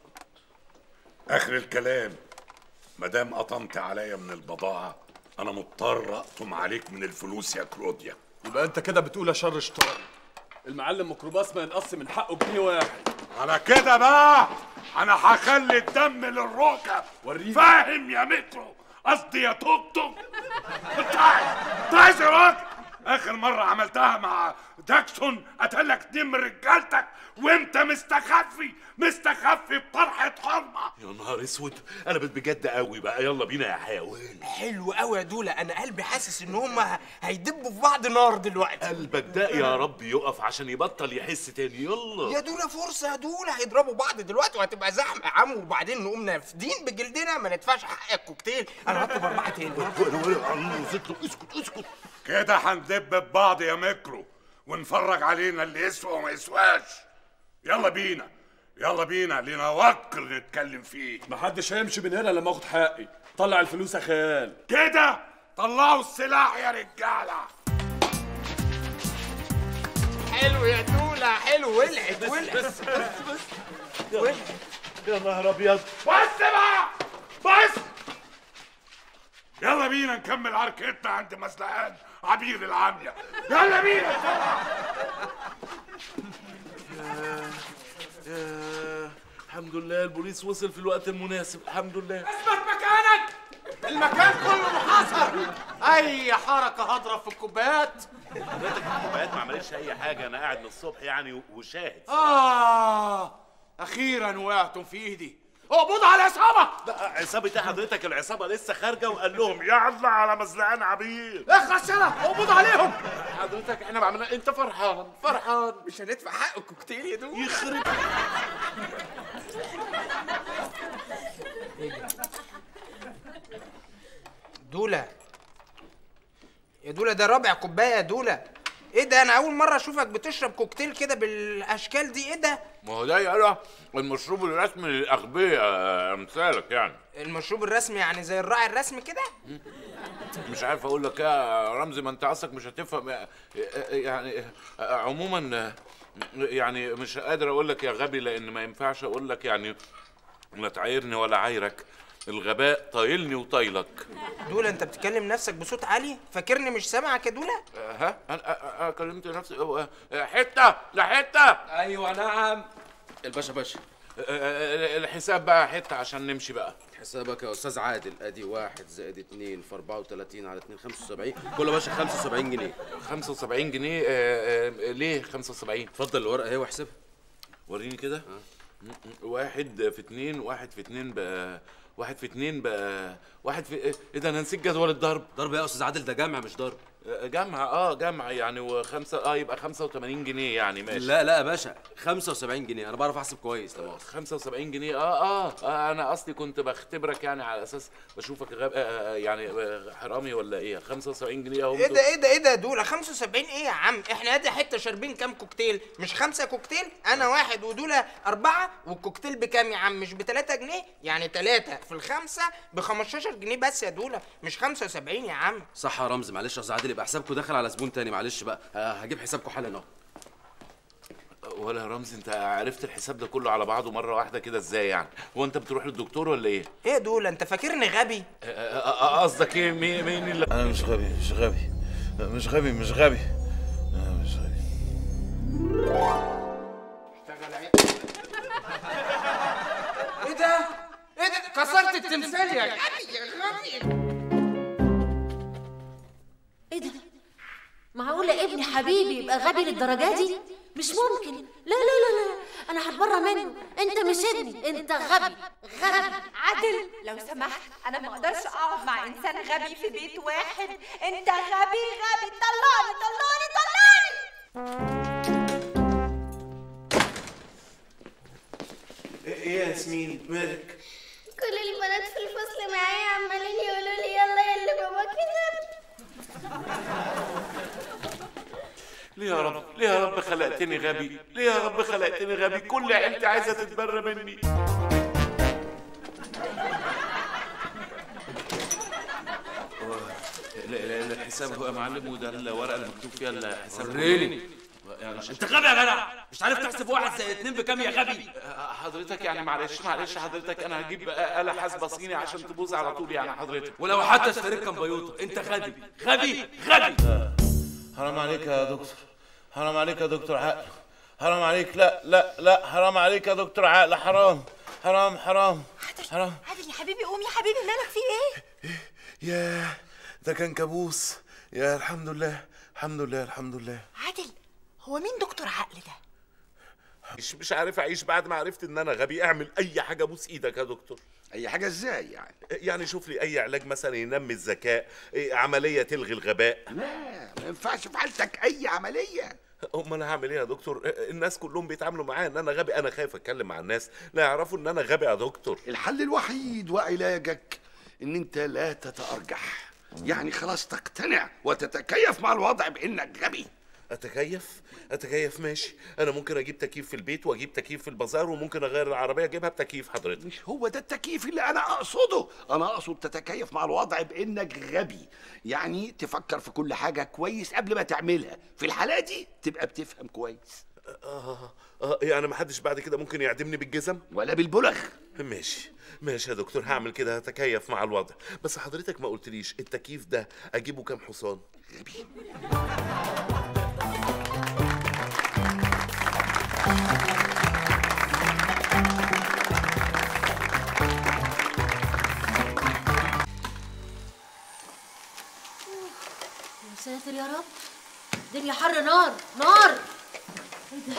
اخر الكلام مدام قطمت عليا من البضاعة انا مضطر اقطم عليك من الفلوس يا كلوديا يبقى انت كده بتقول يا شر شطار المعلم ميكروباص ما ينقص من حقه جنيه واحد على كده بقى انا هخلي الدم للركب وريني. فاهم يا مترو قصدي يا توك توك انت عايز انت عايز يا راجل اخر مره عملتها مع جاكسون قتلك اتنين من رجالتك وانت مستخفي مستخفي بطرحه حرمه يا نهار اسود انا بقيت بجد قوي بقى يلا بينا يا حيوان حلو قوي يا دولا انا قلبي حاسس ان هم هيدبوا في بعض نار دلوقتي قلبك ده يا رب يقف عشان يبطل يحس تاني يا يلا دولا فرصة يا دولا هيضربوا بعض دلوقتي وهتبقى زحمة يا عم وبعدين نقوم نافدين بجلدنا ما ندفعش حق الكوكتيل انا هطلب اربعة تاني اسكت اسكت كده هندب ببعض يا ميكرو ونفرج علينا اللي يسوى وما يسواش يلا بينا يلا بينا لينا وكر نتكلم فيه محدش هيمشي من هنا لما اخد حقي طلع الفلوس يا خال كده طلعوا السلاح يا رجاله حلو يا دولا حلو ولعت ولعت ولعت يا نهار ابيض بس بقى بس يلا بينا نكمل عركتنا عند مسلقان عبير العامية يلا بينا يا الحمد لله البوليس وصل في الوقت المناسب الحمد لله اثبت مكانك المكان كله محاصر اي حركة هضرب في الكوبايات حضرتك الكوبايات ما عملتش اي حاجه انا قاعد من الصبح يعني وشاهد اه اخيرا وقعتم في ايدي اقبضوا على العصابة لا عصابة ايه حضرتك العصابة لسه خارجة وقال لهم يلا على مزلقان عبير اخلص يلا اقبضوا عليهم حضرتك احنا ما عملنا انت فرحان فرحان مش هندفع حق الكوكتيل يا دولا يخرب دولا يا دولا ده رابع كوبايه يا دولا ايه ده انا اول مره اشوفك بتشرب كوكتيل كده بالاشكال دي ايه ده ما هو ده يالا المشروب الرسمي للاغبياء امثالك يعني المشروب الرسمي يعني زي الراعي الرسمي كده مش عارف اقول لك ايه يا رمزي ما انت اصلك مش هتفهم يعني عموما يعني مش قادر اقول لك يا غبي لان ما ينفعش اقول لك يعني لا تعايرني ولا عايرك الغباء طايلني وطايلك دولا انت بتكلم نفسك بصوت عالي فاكرني مش سامعك يا دولا ها انا أ- أ- كلمت نفسي أه، أه، حته لا حته ايوه نعم الباشا باشا الحساب بقى حته عشان نمشي بقى حسابك يا استاذ عادل ادي واحد زائد اتنين في 34 على اتنين 75 كل باشا 75 جنيه 75 جنيه آه، آه، ليه 75 اتفضل الورقه اهي واحسبها وريني كده م- م- واحد في اتنين واحد في اتنين بقى واحد في اتنين بقى واحد في ايه ده انا نسيت جدول الضرب ضرب ايه يا استاذ عادل ده جمع مش ضرب جمع اه جمع يعني وخمسة اه يبقى 85 جنيه يعني ماشي لا لا يا باشا 75 جنيه انا بعرف احسب كويس لا مؤاخذة 75 جنيه آه, اه اه انا اصلي كنت بختبرك يعني على اساس بشوفك غاب آه آه، يعني آه، حرامي ولا ايه 75 جنيه اهو ايه ده ايه ده ايه ده يا دولا 75 ايه يا عم احنا ادي حته شاربين كام كوكتيل مش خمسه كوكتيل انا واحد ودولا اربعه والكوكتيل بكام يا عم مش ب 3 جنيه يعني 3 في الخمسه ب 15 جنيه بس يا دولا مش 75 يا عم صح يا رمزي معلش يا استاذ عادل يبقى حسابكم دخل على زبون تاني معلش بقى ه- هجيب حسابكم حالا اهو ولا يا رمزي انت عرفت الحساب ده كله على بعضه مره واحده كده ازاي يعني هو انت بتروح للدكتور ولا ايه ايه يا دولا انت فاكرني غبي آه، آه، آه، قصدك ايه مين مين اللي انا مش غبي مش غبي مش غبي مش غبي انا مش غبي ايه ده ايه ده كسرت التمثال يا غبي يا غبي ايه ده معقولة ابني حبيبي يبقى غبي للدرجة دي مش ممكن لا لا لا لا انا هتبرى منه انت مش ابني انت غبي غبي عادل لو سمحت انا ما اقدرش اقعد مع انسان غبي في بيت واحد انت غبي غبي طلعني طلعني طلعني ايه يا ياسمين مالك كل البنات في الفصل معايا عمالين يقولوا لي يلا يا اللي باباك غبي ليه يا رب ليه يا رب خلقتني غبي ليه يا رب خلقتني غبي كل عيلتي عايزه تتبرى مني لا لا لا الحساب هو يا معلم وده الورقه اللي مكتوب فيها الحساب وريني. يعني انت غبي يا جدع مش عارف تحسب واحد زائد اتنين بكام يا غبي حضرتك يعني معلش معلش حضرتك انا هجيب آلة حاسبة صيني عشان تبوظ على طول يعني حضرتك ولو حتى اشتريت كمبيوتر انت غبي غبي غبي حرام عليك يا دكتور حرام عليك يا دكتور عقل حرام عليك لا لا لا حرام عليك يا دكتور عقل حرام حرام حرام حرام عادل يا حبيبي قوم يا حبيبي مالك في ايه ياه ده كان كابوس يا الحمد لله الحمد لله الحمد لله عادل هو مين دكتور عقل ده مش مش عارف اعيش بعد ما عرفت ان انا غبي اعمل اي حاجه بوس ايدك يا دكتور اي حاجه ازاي يعني يعني شوف لي اي علاج مثلا ينمي الذكاء إيه، عمليه تلغي الغباء لا ما ينفعش في حالتك اي عمليه امال انا هعمل ايه يا دكتور الناس كلهم بيتعاملوا معايا ان انا غبي انا خايف اتكلم مع الناس لا يعرفوا ان انا غبي يا دكتور الحل الوحيد وعلاجك ان انت لا تتارجح يعني خلاص تقتنع وتتكيف مع الوضع بانك غبي اتكيف اتكيف ماشي انا ممكن اجيب تكييف في البيت واجيب تكييف في البازار وممكن اغير العربيه اجيبها بتكييف حضرتك مش هو ده التكييف اللي انا اقصده انا اقصد تتكيف مع الوضع بانك غبي يعني تفكر في كل حاجه كويس قبل ما تعملها في الحاله دي تبقى بتفهم كويس اه اه يعني ما حدش بعد كده ممكن يعدمني بالجزم ولا بالبلغ ماشي ماشي يا دكتور هعمل كده هتكيف مع الوضع بس حضرتك ما قلتليش التكييف ده اجيبه كام حصان يا ساتر يا رب الدنيا حر نار نار ايه ده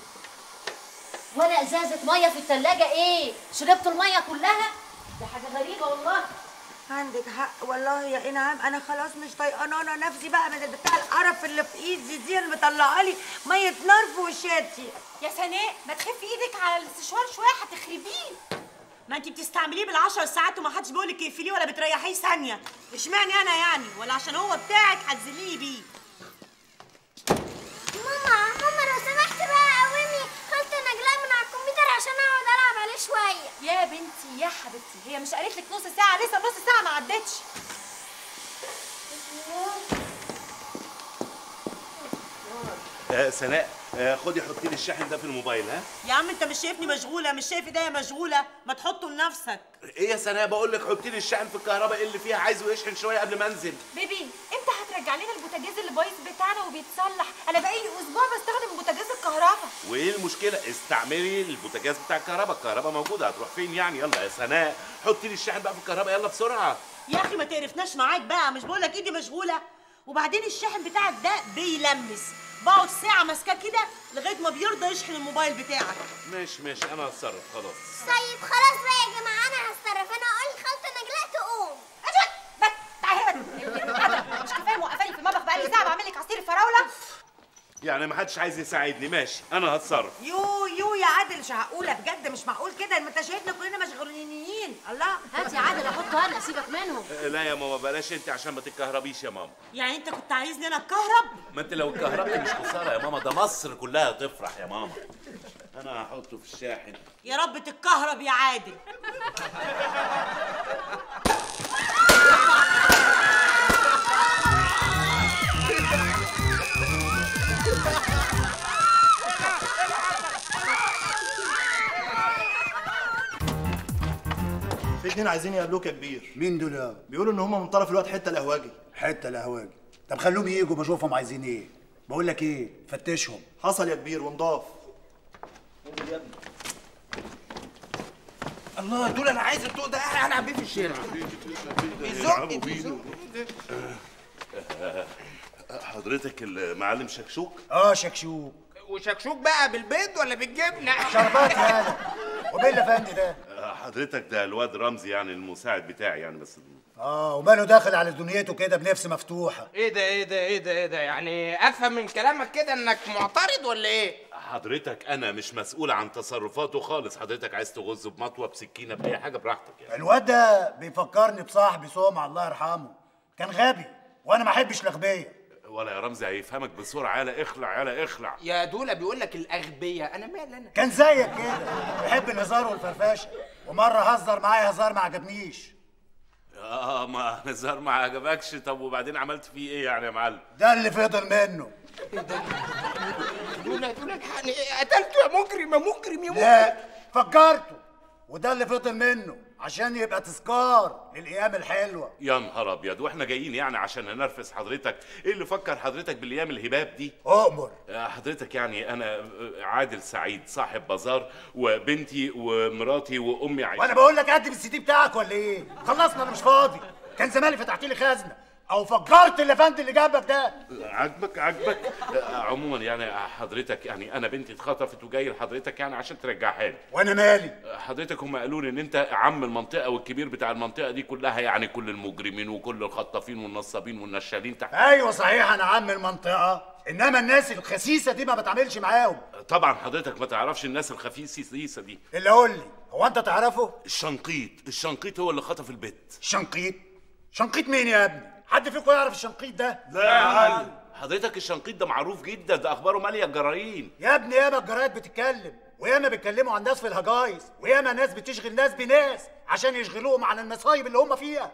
ولا ازازه ميه في التلاجة ايه شربت الميه كلها دي حاجه غريبه والله عندك حق والله يا انعام انا خلاص مش طايقانه انا نفسي بقى من بتاع القرف اللي في ايدي دي اللي مطلعه لي ميه نار في وشاتي يا سناء ما تخفي ايدك على الاستشوار شويه هتخربيه ما انت بتستعمليه بالعشر ساعات وما حدش بيقول لك اقفليه ولا بتريحيه ثانيه اشمعنى انا يعني ولا عشان هو بتاعك هتذليني بيه ماما ماما لو سمحت بقى قومي خالتي نجلاء من على الكمبيوتر عشان اقعد العب عليه شويه يا بنتي يا حبيبتي هي مش قالت لك نص ساعه لسه نص ساعه ما عدتش آه سناء آه خدي حطي لي الشاحن ده في الموبايل ها يا عم انت مش شايفني مشغوله مش شايف ايديا مشغوله ما تحطه لنفسك ايه يا سناء بقول لك حطي لي الشاحن في الكهرباء اللي فيها عايزه يشحن شويه قبل ما انزل بيبي امتى هترجع لنا البوتاجاز اللي بايظ بتاعنا وبيتصلح انا بقالي اسبوع بستخدم بوتاجاز الكهرباء وايه المشكله استعملي البوتاجاز بتاع الكهرباء الكهرباء موجوده هتروح فين يعني يلا يا سناء حطي لي الشاحن بقى في الكهرباء يلا بسرعه يا اخي ما تقرفناش معاك بقى مش بقول لك ايدي مشغوله وبعدين الشاحن بتاعك ده بيلمس بقعد ساعه ماسكاه كده لغايه ما بيرضى يشحن الموبايل بتاعك ماشي ماشي انا هتصرف خلاص طيب خلاص بقى يا جماعه انا هتصرف انا اقول لخالتي نجلاء تقوم تعالي هنا مش كفايه موقفاني في المطبخ بقالي ساعه بعمل لك عصير الفراوله يعني ما حدش عايز يساعدني ماشي انا هتصرف يو يو يا عادل مش معقوله بجد مش معقول كده ما انت شايفنا كلنا مشغولين الله هات يا عادل احطه انا سيبك منهم آه، لا يا ماما بلاش انت عشان ما تتكهربيش يا ماما يعني انت كنت عايزني انا اتكهرب ما انت لو اتكهربت مش خساره يا ماما ده مصر كلها تفرح يا ماما انا هحطه في الشاحن يا رب تتكهرب يا عادل في اتنين عايزين يقابلوك يا كبير مين دول يا بيقولوا ان هم من طرف الواد حته القهواجي حته القهواجي طب خلوهم يجوا بشوفهم عايزين ايه بقول لك ايه فتشهم حصل يا كبير ونضاف الله دول انا عايز الطوق ده انا العب بيه في الشارع بيزق بيزق حضرتك المعلم شكشوك اه شكشوك وشكشوك بقى بالبيض ولا بالجبنه شربات يالا ومين الافندي ده حضرتك ده الواد رمزي يعني المساعد بتاعي يعني بس اه وماله داخل على دنيته كده بنفس مفتوحه ايه ده ايه ده ايه ده ايه ده يعني افهم من كلامك كده انك معترض ولا ايه حضرتك انا مش مسؤول عن تصرفاته خالص حضرتك عايز تغز بمطوه بسكينه باي حاجه براحتك يعني الواد ده بيفكرني بصاحبي سومع الله يرحمه كان غبي وانا ما احبش الاغبياء ولا يا رمزي هيفهمك بسرعه يالا اخلع يالا اخلع يا دولة بيقول لك الاغبياء انا مال انا كان زيك كده بيحب الهزار والفرفشه ومره هزر معايا هزار ما عجبنيش اه ما هزار ما عجبكش طب وبعدين عملت فيه ايه يعني يا معلم ده اللي فضل منه دولة دولة الحقني قتلته يا مجرم يا مجرم يا مجرم لا فكرته وده اللي فضل منه عشان يبقى تذكار للايام الحلوه يا نهار ابيض واحنا جايين يعني عشان ننرفز حضرتك ايه اللي فكر حضرتك بالايام الهباب دي اؤمر حضرتك يعني انا عادل سعيد صاحب بازار وبنتي ومراتي وامي عايشة وانا بقول لك قدم السي دي بتاعك ولا ايه خلصنا انا مش فاضي كان زماني فتحت لي خزنه او فجرت الافندي اللي جنبك ده عاجبك عاجبك آه، عموما يعني حضرتك يعني انا بنتي اتخطفت وجاي لحضرتك يعني عشان ترجعها لي وانا مالي حضرتك هم قالوا لي ان انت عم المنطقه والكبير بتاع المنطقه دي كلها يعني كل المجرمين وكل الخطافين والنصابين والنشالين تحت ايوه صحيح انا عم المنطقه انما الناس الخسيسه دي ما بتعاملش معاهم طبعا حضرتك ما تعرفش الناس الخفيسه دي اللي قول لي هو انت تعرفه الشنقيط الشنقيط هو اللي خطف البت شنقيط شنقيط مين يا ابني حد فيكم يعرف الشنقيط ده لا يا معلم حضرتك الشنقيط ده معروف جدا ده اخباره ماليه الجرايين يا ابني ياما الجرايد بتتكلم وياما بيتكلموا عن ناس في الهجايز وياما ناس بتشغل ناس بناس عشان يشغلوهم عن المصايب اللي هم فيها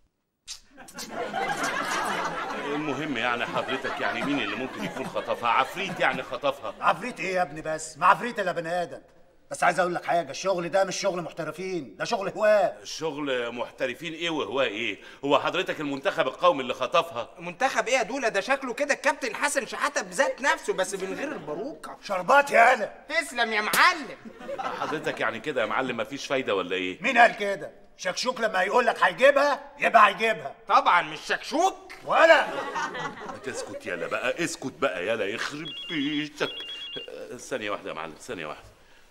المهم يعني حضرتك يعني مين اللي ممكن يكون خطفها عفريت يعني خطفها عفريت ايه يا ابني بس ما عفريت الا بني ادم بس عايز اقول لك حاجه الشغل ده مش شغل محترفين ده شغل هواه الشغل محترفين ايه وهو ايه هو حضرتك المنتخب القومي اللي خطفها منتخب ايه يا دولة ده شكله كده الكابتن حسن شحاتة بذات نفسه بس من غير الباروكة شربات يا انا تسلم يا معلم حضرتك يعني كده يا معلم مفيش فايده ولا ايه مين قال كده شكشوك لما يقول لك هيجيبها يبقى هيجيبها طبعا مش شكشوك ولا ما تسكت يلا بقى اسكت بقى يلا يخرب بيتك آه، ثانيه واحده يا معلم ثانيه واحده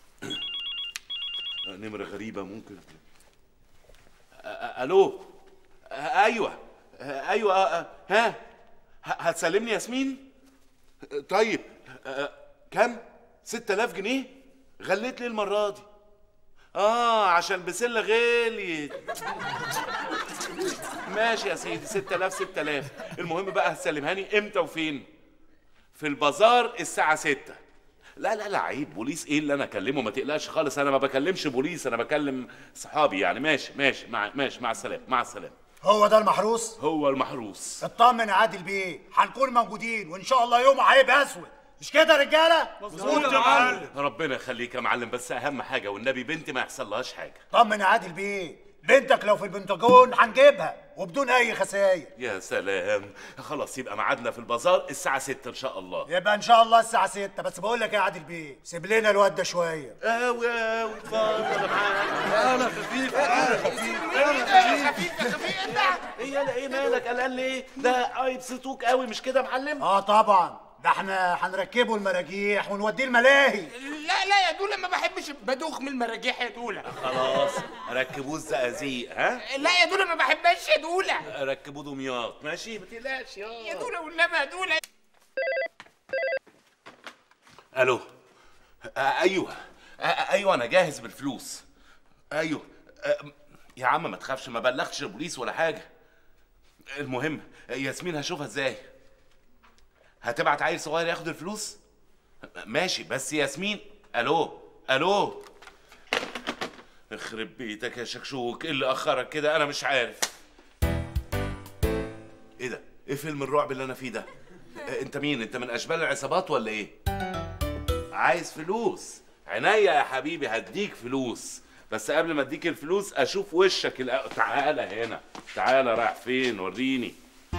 آه، نمره غريبه ممكن آه، آه، الو آه، ايوه آه، ايوه آه، آه، ها ه- هتسلمني ياسمين آه، طيب آه، كم 6000 جنيه غليت ليه المره دي اه عشان بسله غالي ماشي يا سيدي 6000 6000 المهم بقى هتسلمهاني امتى وفين في البازار الساعه 6 لا لا لا عيب بوليس ايه اللي انا اكلمه ما تقلقش خالص انا ما بكلمش بوليس انا بكلم صحابي يعني ماشي ماشي مع ماشي مع السلامه مع السلامه هو ده المحروس هو المحروس اطمن يا عادل بيه هنكون موجودين وان شاء الله يوم هيبقى اسود مش كده يا رجاله مظبوط يا معلم ربنا يخليك يا معلم بس اهم حاجه والنبي بنتي ما يحصلهاش حاجه طمن يا عادل بيه بنتك لو في البنتاجون هنجيبها وبدون اي خساير يا سلام خلاص يبقى ميعادنا في البازار الساعه 6 ان شاء الله يبقى ان شاء الله الساعه 6 بس بقول لك إيه يا عادل بيه سيب لنا الواد ده شويه قوي قوي اتفضل يا معلم انا خفيف انا خفيف انا خفيف ايه يالا ايه مالك قلقان ليه ده هيبسطوك قوي مش كده يا معلم اه طبعا ده احنا هنركبه المراجيح ونوديه الملاهي لا لا يا دولة ما بحبش بدوخ من المراجيح يا دولة خلاص ركبوه الزقازيق ها لا يا دولة ما بحبهاش يا دولة ركبوه دمياط ماشي ما تقلقش يا يا دولة والنبي يا دولة الو آه ايوه آه ايوه انا جاهز بالفلوس ايوه آه يا عم ما تخافش ما بلغتش البوليس ولا حاجه المهم ياسمين هشوفها ازاي هتبعت عيل صغير ياخد الفلوس ماشي بس ياسمين الو الو يخرب بيتك يا شكشوك ايه اللي اخرك كده انا مش عارف ايه ده ايه فيلم الرعب اللي انا فيه ده آه، انت مين انت من اشبال العصابات ولا ايه عايز فلوس عينيا يا حبيبي هديك فلوس بس قبل ما اديك الفلوس اشوف وشك الأول تعالى هنا تعالى رايح فين وريني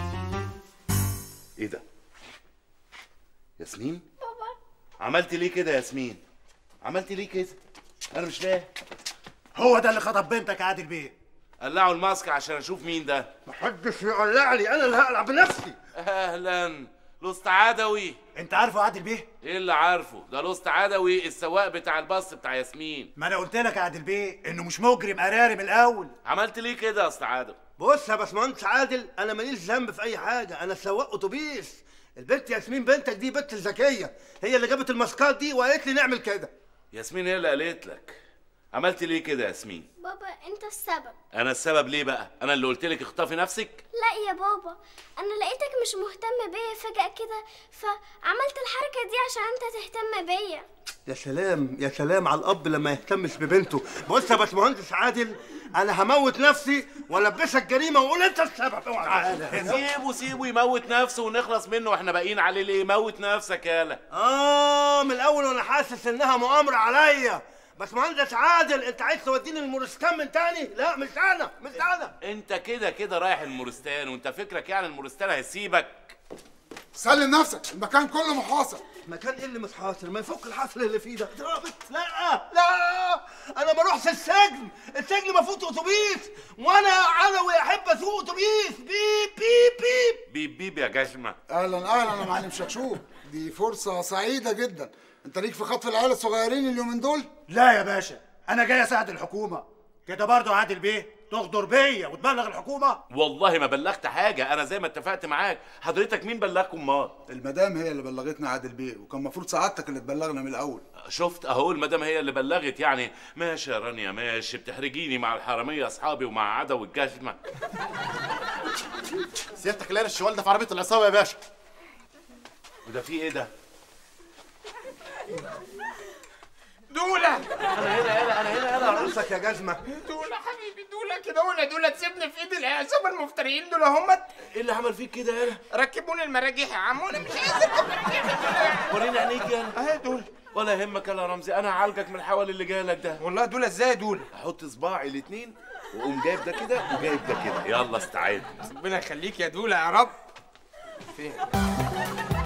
ايه ده ياسمين بابا عملت ليه كده يا ياسمين عملت ليه كده انا مش فاهم هو ده اللي خطب بنتك يا عادل بيه قلعوا الماسك عشان اشوف مين ده محدش يقلع لي انا اللي هقلع بنفسي اهلا لوست عدوي انت عارفه عادل بيه ايه اللي عارفه ده لوست عدوي السواق بتاع الباص بتاع ياسمين ما انا قلت لك يا عادل بيه انه مش مجرم قراري من الاول عملت ليه كده يا اسطى عادل بص يا باشمهندس عادل انا ماليش ذنب في اي حاجه انا سواق اتوبيس البنت ياسمين بنتك دي بنت ذكيه هي اللي جابت الماسكات دي وقالت لي نعمل كده ياسمين هي اللي قالت لك عملت ليه كده يا ياسمين بابا انت السبب انا السبب ليه بقى انا اللي قلت لك اخطفي نفسك لا يا بابا انا لقيتك مش مهتم بيا فجأة كده فعملت الحركة دي عشان انت تهتم بيا يا سلام يا سلام على الاب لما يهتمش ببنته بص يا باشمهندس عادل انا هموت نفسي والبسك جريمه واقول انت السبب اوعى سيبه سيبه يموت نفسه ونخلص منه واحنا باقيين عليه ليه موت نفسك يالا اه من الاول وانا حاسس انها مؤامره عليا باشمهندس عادل انت عايز توديني المورستان من تاني لا مش انا مش انا انت كده كده رايح المورستان وانت فكرك يعني المورستان هيسيبك سلم نفسك المكان كله محاصر مكان ايه اللي متحاصر ما يفك الحصر اللي فيه ده ضربت لا لا انا ما اروحش السجن السجن ما فوت اتوبيس وانا علوي احب اسوق اتوبيس بيب بيب بيب بيب بيب يا جزمه اهلا اهلا يا معلم شكشوك دي فرصه سعيده جدا انت ليك في خطف العيال الصغيرين اليومين دول لا يا باشا انا جاي اساعد الحكومه كده برضه يا عادل بيه تغدر بيا وتبلغ الحكومه والله ما بلغت حاجه انا زي ما اتفقت معاك حضرتك مين بلغكم امال المدام هي اللي بلغتنا عادل بيه وكان المفروض سعادتك اللي تبلغنا من الاول شفت اهو المدام هي اللي بلغت يعني ماشي يا رانيا ماشي بتحرجيني مع الحراميه اصحابي ومع عدو الجزمه سيادتك لقينا الشوال ده في عربيه العصابه يا باشا وده في ايه ده دولة انا هنا يلا انا هنا يلا راسك يا جزمه دولة حبيبي دولة كده دولة دولة تسيبني في ايد العصابة المفتريين دول همت ايه اللي عمل فيك كده يالا ركبوني المراجيح يا عم وانا مش عايز اركب مراجيح وريني عينيك يالا اهي دول ولا يهمك يلا يا رمزي انا هعالجك من الحوال اللي جالك ده والله دول ازاي دول احط صباعي الاتنين واقوم جايب ده كده وجايب ده كده يلا استعد ربنا يخليك يا دولة يا رب فين